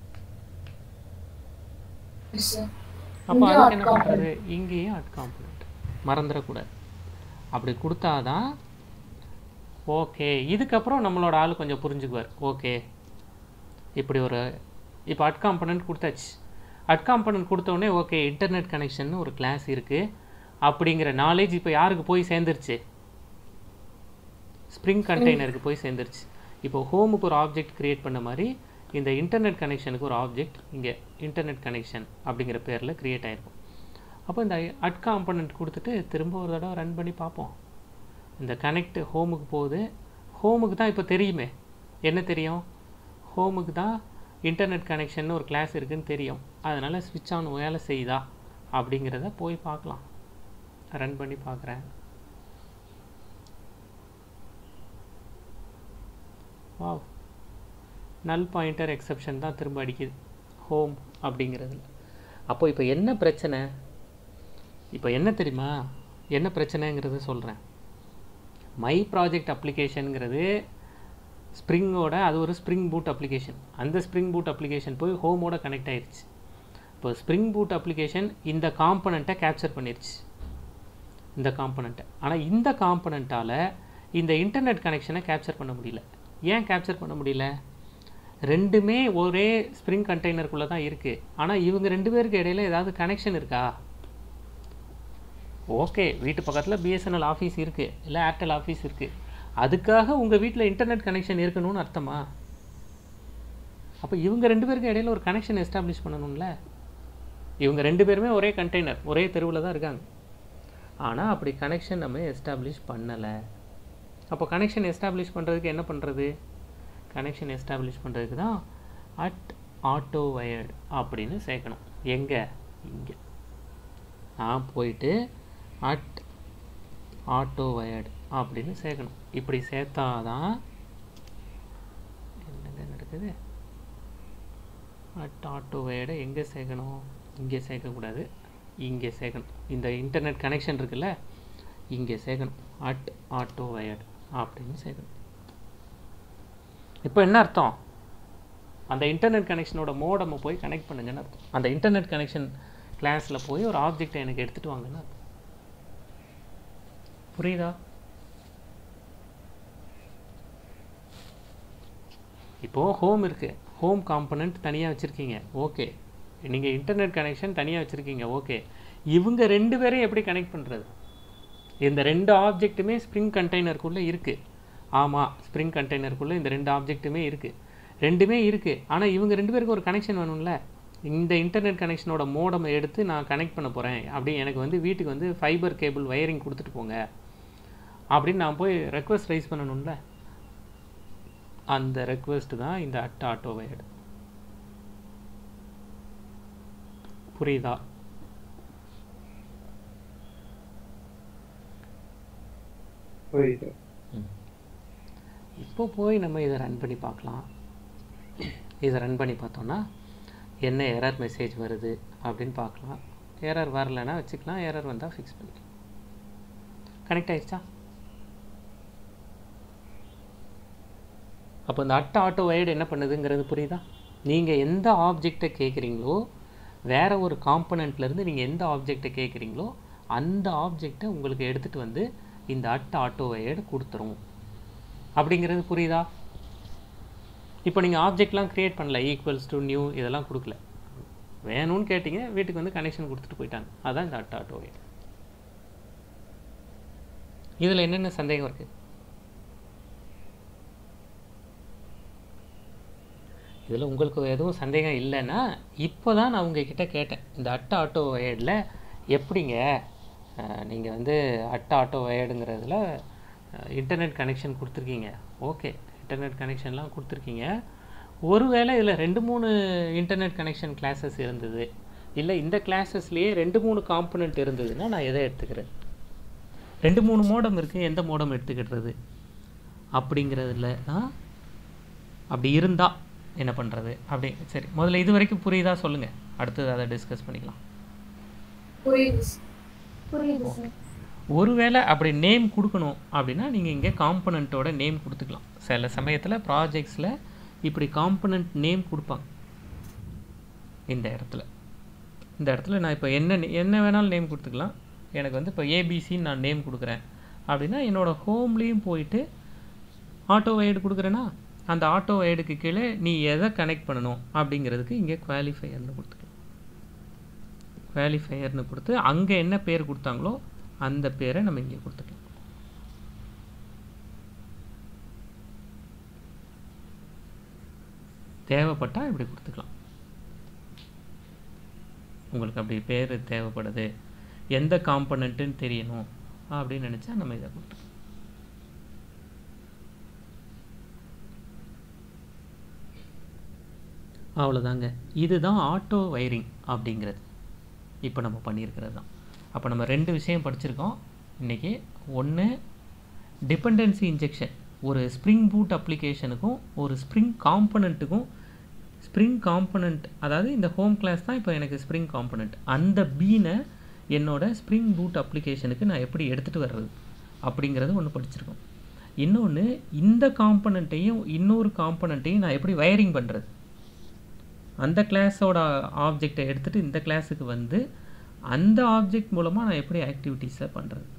Speaker 2: எஸ் சார்
Speaker 1: அப்போ
Speaker 2: இங்கேயும்
Speaker 1: அதுக்கு என்ன
Speaker 2: at
Speaker 1: பண்ணுறது இங்கேயும் அட் காம்பனண்ட் மறந்துடக்கூடாது அப்படி கொடுத்தாதான் ஓகே இதுக்கப்புறம் நம்மளோட ஆள் கொஞ்சம் புரிஞ்சுக்குவார் ஓகே இப்படி ஒரு இப்போ அட் காம்பனண்ட் கொடுத்தாச்சு அட் காம்பனண்ட் கொடுத்தோடனே ஓகே இன்டர்நெட் கனெக்ஷன் ஒரு கிளாஸ் இருக்குது அப்படிங்கிற நாலேஜ் இப்போ யாருக்கு போய் சேர்ந்துருச்சு ஸ்ப்ரிங் கண்டெய்னருக்கு போய் சேர்ந்துருச்சு இப்போ ஹோமுக்கு ஒரு ஆப்ஜெக்ட் கிரியேட் பண்ண மாதிரி இந்த இன்டர்நெட் கனெக்ஷனுக்கு ஒரு ஆப்ஜெக்ட் இங்கே இன்டர்நெட் கனெக்ஷன் அப்படிங்கிற பேரில் கிரியேட் ஆயிருக்கும் அப்போ இந்த அட் காம்பனண்ட் கொடுத்துட்டு திரும்ப ஒரு தடவை ரன் பண்ணி பார்ப்போம் இந்த கனெக்ட் ஹோமுக்கு போகுது ஹோமுக்கு தான் இப்போ தெரியுமே என்ன தெரியும் ஹோமுக்கு தான் இன்டர்நெட் கனெக்ஷன் ஒரு கிளாஸ் இருக்குன்னு தெரியும் அதனால் ஸ்விட்ச் ஆன் வேலை செய்யுதா அப்படிங்கிறத போய் பார்க்கலாம் ரன் பண்ணி பார்க்குறேன் வாவ் நல் பாயிண்டர் எக்ஸப்ஷன் தான் திரும்ப அடிக்குது ஹோம் அப்படிங்கிறதுல அப்போ இப்போ என்ன பிரச்சனை இப்போ என்ன தெரியுமா என்ன பிரச்சனைங்கிறத சொல்கிறேன் மை ப்ராஜெக்ட் அப்ளிகேஷனுங்கிறது ஸ்ப்ரிங்கோட அது ஒரு ஸ்ப்ரிங் பூட் அப்ளிகேஷன் அந்த ஸ்ப்ரிங் பூட் அப்ளிகேஷன் போய் ஹோமோட கனெக்ட் ஆயிருச்சு இப்போ ஸ்ப்ரிங் பூட் அப்ளிகேஷன் இந்த காம்பனண்ட்டை கேப்சர் பண்ணிருச்சு இந்த காம்பனண்ட்டை ஆனால் இந்த காம்பனண்ட்டால் இந்த இன்டர்நெட் கனெக்ஷனை கேப்சர் பண்ண முடியல ஏன் கேப்சர் பண்ண முடியல ரெண்டுமே ஒரே ஸ்ப்ரிங் கண்டெய்னருக்குள்ளே தான் இருக்குது ஆனால் இவங்க ரெண்டு பேருக்கு இடையில ஏதாவது கனெக்ஷன் இருக்கா ஓகே வீட்டு பக்கத்தில் பிஎஸ்என்எல் ஆஃபீஸ் இருக்குது இல்லை ஏர்டெல் ஆஃபீஸ் இருக்குது அதுக்காக உங்கள் வீட்டில் இன்டர்நெட் கனெக்ஷன் இருக்கணும்னு அர்த்தமா அப்போ இவங்க ரெண்டு பேருக்கு இடையில ஒரு கனெக்ஷன் எஸ்டாப்ளிஷ் பண்ணணும்ல இவங்க ரெண்டு பேருமே ஒரே கண்டெய்னர் ஒரே தெருவில் தான் இருக்காங்க ஆனால் அப்படி கனெக்ஷன் நம்ம எஸ்டாப்ளிஷ் பண்ணலை அப்போ கனெக்ஷன் எஸ்டாப்ளிஷ் பண்ணுறதுக்கு என்ன பண்ணுறது கனெக்ஷன் எஸ்டாப்ளிஷ் பண்ணுறதுக்கு தான் அட் ஆட்டோ வயர்டு அப்படின்னு சேர்க்கணும் எங்கே இங்கே நான் போயிட்டு அட் ஆட்டோ வயர்டு அப்படின்னு சேர்க்கணும் இப்படி சேர்த்தாதான் என்னங்க நடக்குது அட் ஆட்டோ வயர்டை எங்கே சேர்க்கணும் இங்கே சேர்க்கக்கூடாது இங்கே சேர்க்கணும் இந்த இன்டர்நெட் கனெக்ஷன் இருக்குல்ல இங்கே சேர்க்கணும் அட் ஆட்டோ வயர்டு அப்படின்னு சேர்க்கணும் இப்போ என்ன அர்த்தம் அந்த இன்டர்நெட் கனெக்ஷனோட மோடமை போய் கனெக்ட் பண்ணுங்கன்னு அர்த்தம் அந்த இன்டர்நெட் கனெக்ஷன் கிளாஸில் போய் ஒரு ஆப்ஜெக்டை எனக்கு எடுத்துகிட்டு வாங்கன்னு அர்த்தம் புரியுதா இப்போது ஹோம் இருக்குது ஹோம் காம்பனண்ட் தனியாக வச்சுருக்கீங்க ஓகே நீங்கள் இன்டர்நெட் கனெக்ஷன் தனியாக வச்சுருக்கீங்க ஓகே இவங்க ரெண்டு பேரையும் எப்படி கனெக்ட் பண்ணுறது இந்த ரெண்டு ஆப்ஜெக்ட்டுமே ஸ்ப்ரிங் கண்டெய்னருக்குள்ளே இருக்குது ஆமாம் ஸ்ப்ரிங் கண்டெய்னருக்குள்ளே இந்த ரெண்டு ஆப்ஜெக்ட்டுமே இருக்குது ரெண்டுமே இருக்குது ஆனால் இவங்க ரெண்டு பேருக்கு ஒரு கனெக்ஷன் வேணும்ல இந்த இன்டர்நெட் கனெக்ஷனோட மோடமை எடுத்து நான் கனெக்ட் பண்ண போகிறேன் அப்படி எனக்கு வந்து வீட்டுக்கு வந்து ஃபைபர் கேபிள் வயரிங் கொடுத்துட்டு போங்க அப்படின்னு நான் போய் ரெக்வஸ்ட் ரைஸ் பண்ணணும்ல அந்த ரெக்வஸ்ட் தான் இந்த அட் ஆட்டோ வயர்டு புரியுதா
Speaker 3: புரியுது
Speaker 1: இப்போ போய் நம்ம இதை ரன் பண்ணி பார்க்கலாம் இதை ரன் பண்ணி பார்த்தோன்னா என்ன எரர் மெசேஜ் வருது அப்படின்னு பார்க்கலாம் எரர் வரலைன்னா வச்சுக்கலாம் எரர் வந்தால் ஃபிக்ஸ் பண்ணிக்கலாம் கனெக்ட் ஆயிடுச்சா அப்போ இந்த அட் ஆட்டோ வயர்டு என்ன பண்ணுதுங்கிறது புரியுதா நீங்கள் எந்த ஆப்ஜெக்டை கேட்குறீங்களோ வேற ஒரு காம்பனண்ட்லேருந்து நீங்கள் எந்த ஆப்ஜெக்டை கேட்குறீங்களோ அந்த ஆப்ஜெக்டை உங்களுக்கு எடுத்துகிட்டு வந்து இந்த அட் ஆட்டோ வயர்டு கொடுத்துரும் அப்படிங்கிறது புரியுதா இப்போ நீங்கள் ஆப்ஜெக்ட்லாம் க்ரியேட் பண்ணல ஈக்குவல்ஸ் டு நியூ இதெல்லாம் கொடுக்கல வேணும்னு கேட்டிங்க வீட்டுக்கு வந்து கனெக்ஷன் கொடுத்துட்டு போயிட்டாங்க அதான் இந்த அட் ஆட்டோ வயர்டு இதில் என்னென்ன சந்தேகம் இருக்குது இதில் உங்களுக்கு எதுவும் சந்தேகம் இல்லைன்னா இப்போ தான் நான் உங்ககிட்ட கேட்டேன் இந்த அட்ட ஆட்டோ வயர்டில் எப்படிங்க நீங்கள் வந்து அட்ட ஆட்டோ வயர்டுங்கிறதுல இன்டர்நெட் கனெக்ஷன் கொடுத்துருக்கீங்க ஓகே இன்டர்நெட் கனெக்ஷன்லாம் கொடுத்துருக்கீங்க ஒருவேளை இதில் ரெண்டு மூணு இன்டர்நெட் கனெக்ஷன் கிளாஸஸ் இருந்தது இல்லை இந்த கிளாஸஸ்லேயே ரெண்டு மூணு காம்பனண்ட் இருந்ததுன்னா நான் எதை எடுத்துக்கிறேன் ரெண்டு மூணு மோடம் இருக்குது எந்த மோடம் எடுத்துக்கிடுறது அப்படிங்கிறதுல தான் அப்படி இருந்தால் என்ன பண்ணுறது அப்படி சரி முதல்ல இது வரைக்கும் புரியுதா சொல்லுங்கள் அடுத்தது அதை டிஸ்கஸ் பண்ணிக்கலாம்
Speaker 4: புரியுது
Speaker 2: புரியுது சார்
Speaker 1: ஒருவேளை அப்படி நேம் கொடுக்கணும் அப்படின்னா நீங்கள் இங்கே காம்பனண்ட்டோட நேம் கொடுத்துக்கலாம் சில சமயத்தில் ப்ராஜெக்ட்ஸில் இப்படி காம்பனண்ட் நேம் கொடுப்பாங்க இந்த இடத்துல இந்த இடத்துல நான் இப்போ என்ன ne- என்ன வேணாலும் நேம் கொடுத்துக்கலாம் எனக்கு வந்து இப்போ ஏபிசின்னு நான் நேம் கொடுக்குறேன் அப்படின்னா என்னோடய ஹோம்லேயும் போயிட்டு ஆட்டோ வயர்டு கொடுக்குறேன்னா அந்த ஆட்டோ வயர்டுக்கு கீழே நீ எதை கனெக்ட் பண்ணணும் அப்படிங்கிறதுக்கு இங்கே குவாலிஃபையர்னு கொடுத்துக்கலாம் குவாலிஃபையர்னு கொடுத்து அங்கே என்ன பேர் கொடுத்தாங்களோ அந்த பேரை நம்ம இங்கே கொடுத்துக்கலாம் தேவைப்பட்டால் இப்படி கொடுத்துக்கலாம் உங்களுக்கு அப்படி பேர் தேவைப்படுது எந்த காம்பனண்ட்டுன்னு தெரியணும் அப்படின்னு நினச்சா நம்ம இதை கொடுத்துக்கலாம் அவ்வளோதாங்க இதுதான் ஆட்டோ வயரிங் அப்படிங்கிறது இப்போ நம்ம பண்ணியிருக்கிறது தான் அப்போ நம்ம ரெண்டு விஷயம் படிச்சிருக்கோம் இன்றைக்கி ஒன்று டிபெண்டன்சி இன்ஜெக்ஷன் ஒரு ஸ்ப்ரிங் பூட் அப்ளிகேஷனுக்கும் ஒரு ஸ்ப்ரிங் காம்பனண்ட்டுக்கும் ஸ்ப்ரிங் காம்பனண்ட் அதாவது இந்த ஹோம் கிளாஸ் தான் இப்போ எனக்கு ஸ்ப்ரிங் காம்பனண்ட் அந்த பீனை என்னோட ஸ்ப்ரிங் பூட் அப்ளிகேஷனுக்கு நான் எப்படி எடுத்துகிட்டு வர்றது அப்படிங்கிறது ஒன்று படிச்சிருக்கோம் இன்னொன்று இந்த காம்பனண்ட்டையும் இன்னொரு காம்பனண்ட்டையும் நான் எப்படி வயரிங் பண்ணுறது அந்த கிளாஸோட ஆப்ஜெக்டை எடுத்துகிட்டு இந்த கிளாஸுக்கு வந்து அந்த ஆப்ஜெக்ட் மூலமாக நான் எப்படி ஆக்டிவிட்டீஸை பண்ணுறது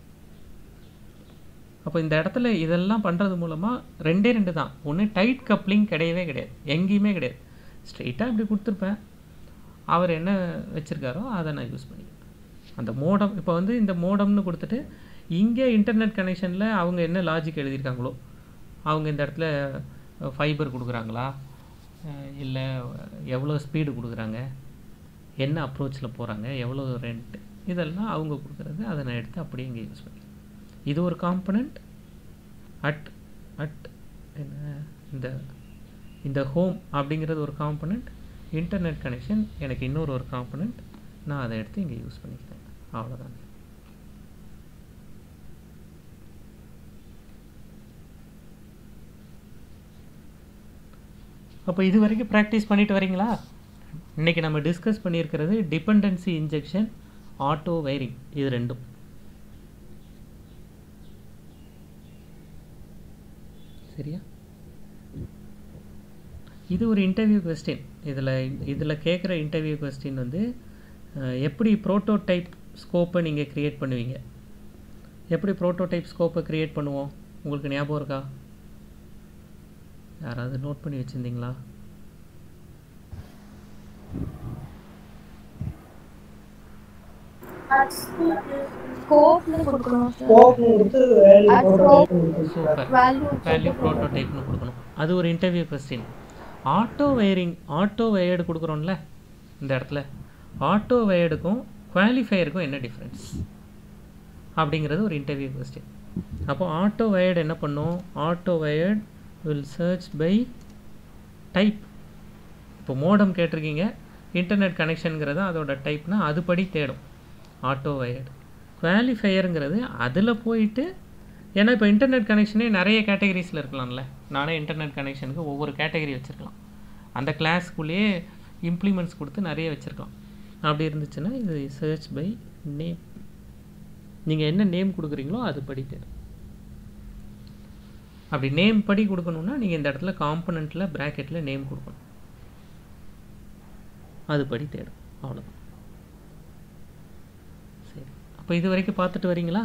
Speaker 1: அப்போ இந்த இடத்துல இதெல்லாம் பண்ணுறது மூலமாக ரெண்டே ரெண்டு தான் ஒன்று டைட் கப்ளிங் கிடையவே கிடையாது எங்கேயுமே கிடையாது ஸ்ட்ரெயிட்டாக இப்படி கொடுத்துருப்பேன் அவர் என்ன வச்சுருக்காரோ அதை நான் யூஸ் பண்ணிக்கிறேன் அந்த மோடம் இப்போ வந்து இந்த மோடம்னு கொடுத்துட்டு இங்கே இன்டர்நெட் கனெக்ஷனில் அவங்க என்ன லாஜிக் எழுதியிருக்காங்களோ அவங்க இந்த இடத்துல ஃபைபர் கொடுக்குறாங்களா இல்லை எவ்வளோ ஸ்பீடு கொடுக்குறாங்க என்ன அப்ரோச்சில் போகிறாங்க எவ்வளோ ரெண்ட் இதெல்லாம் அவங்க கொடுக்குறது அதை நான் எடுத்து அப்படியே இங்கே யூஸ் பண்ணிக்கிறேன் இது ஒரு காம்பனண்ட் அட் அட் என்ன இந்த இந்த ஹோம் அப்படிங்கிறது ஒரு காம்பனண்ட் இன்டர்நெட் கனெக்ஷன் எனக்கு இன்னொரு ஒரு காம்பனண்ட் நான் அதை எடுத்து இங்கே யூஸ் பண்ணிக்கிறேன் அவ்வளோதாங்க அப்போ இது வரைக்கும் ப்ராக்டிஸ் பண்ணிட்டு வரீங்களா இன்றைக்கி நம்ம டிஸ்கஸ் பண்ணியிருக்கிறது டிபெண்டன்சி இன்ஜெக்ஷன் ஆட்டோ வைரிங் இது ரெண்டும் சரியா இது ஒரு இன்டர்வியூ கொஸ்டின் இதில் இதில் கேட்குற இன்டர்வியூ கொஸ்டின் வந்து அஹ், எப்படி ப்ரோட்டோடைப் ஸ்கோப்பை நீங்கள் க்ரியேட் பண்ணுவீங்க எப்படி ப்ரோட்டோடைப் ஸ்கோப்பை க்ரியேட் பண்ணுவோம் உங்களுக்கு ஞாபகம் இருக்கா யாராவது நோட் பண்ணி வச்சுருந்தீங்களா
Speaker 2: ஸ்கோப்னு கொடுக்கணும் சார்
Speaker 3: ஸ்கோப்னு கொடுத்து வேல்யூ
Speaker 2: At
Speaker 3: போட்டு
Speaker 2: scope.
Speaker 3: type பண்ணி
Speaker 1: சூப்பர்
Speaker 2: வேல்யூ
Speaker 1: வேல்யூ ப்ரோட்டோடைப்னு கொடுக்கணும் அது ஒரு interview question auto wiring auto wired கொடுக்குறோம்ல இந்த இடத்துல ஆட்டோ வயர்டுக்கும் குவாலிஃபையருக்கும் என்ன டிஃப்ரென்ஸ் அப்படிங்கிறது ஒரு இன்டர்வியூ கொஸ்டின் அப்போ ஆட்டோ வயர்டு என்ன பண்ணும் auto wired will search by type இப்போ மோடம் கேட்டிருக்கீங்க இன்டர்நெட் கனெக்ஷனுங்கிறது அதோட டைப்னா அதுபடி தேடும் ஆட்டோ வயர்டு குவாலிஃபையருங்கிறது அதில் போயிட்டு ஏன்னா இப்போ இன்டர்நெட் கனெக்ஷனே நிறைய கேட்டகரிஸில் இருக்கலாம்ல நானே இன்டர்நெட் கனெக்ஷனுக்கு ஒவ்வொரு கேட்டகரி வச்சுருக்கலாம் அந்த கிளாஸ்க்குள்ளேயே இம்ப்ளிமெண்ட்ஸ் கொடுத்து நிறைய வச்சுருக்கலாம் அப்படி இருந்துச்சுன்னா இது சர்ச் பை நேம் நீங்கள் என்ன நேம் கொடுக்குறீங்களோ அது படி தேடும் அப்படி நேம் படி கொடுக்கணுன்னா நீங்கள் இந்த இடத்துல காம்பனண்ட்டில் ப்ராக்கெட்டில் நேம் கொடுக்கணும் அது படி தேடும் அவ்வளோதான் சரி அப்போ இது வரைக்கும் பார்த்துட்டு வரீங்களா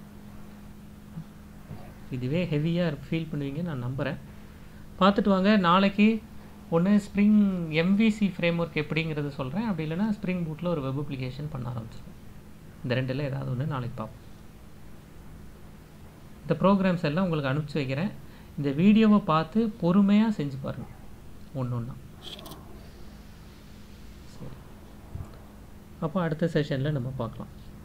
Speaker 1: இதுவே ஹெவியாக ஃபீல் பண்ணுவீங்க நான் நம்புகிறேன் பார்த்துட்டு வாங்க நாளைக்கு ஒன்று ஸ்ப்ரிங் எம்விசி ஃப்ரேம் ஒர்க் எப்படிங்கிறது சொல்கிறேன் அப்படி இல்லைன்னா ஸ்ப்ரிங் பூட்டில் ஒரு வெப் அப்ளிகேஷன் பண்ண ஆரம்பிச்சிருக்கோம் இந்த ரெண்டில் ஏதாவது ஒன்று நாளைக்கு பார்ப்போம் இந்த ப்ரோக்ராம்ஸ் எல்லாம் உங்களுக்கு அனுப்பிச்சி வைக்கிறேன் இந்த வீடியோவை பார்த்து பொறுமையாக செஞ்சு பாருங்கள் ஒன்று ஒன்றா சரி அப்போ அடுத்த செஷனில் நம்ம பார்க்கலாம்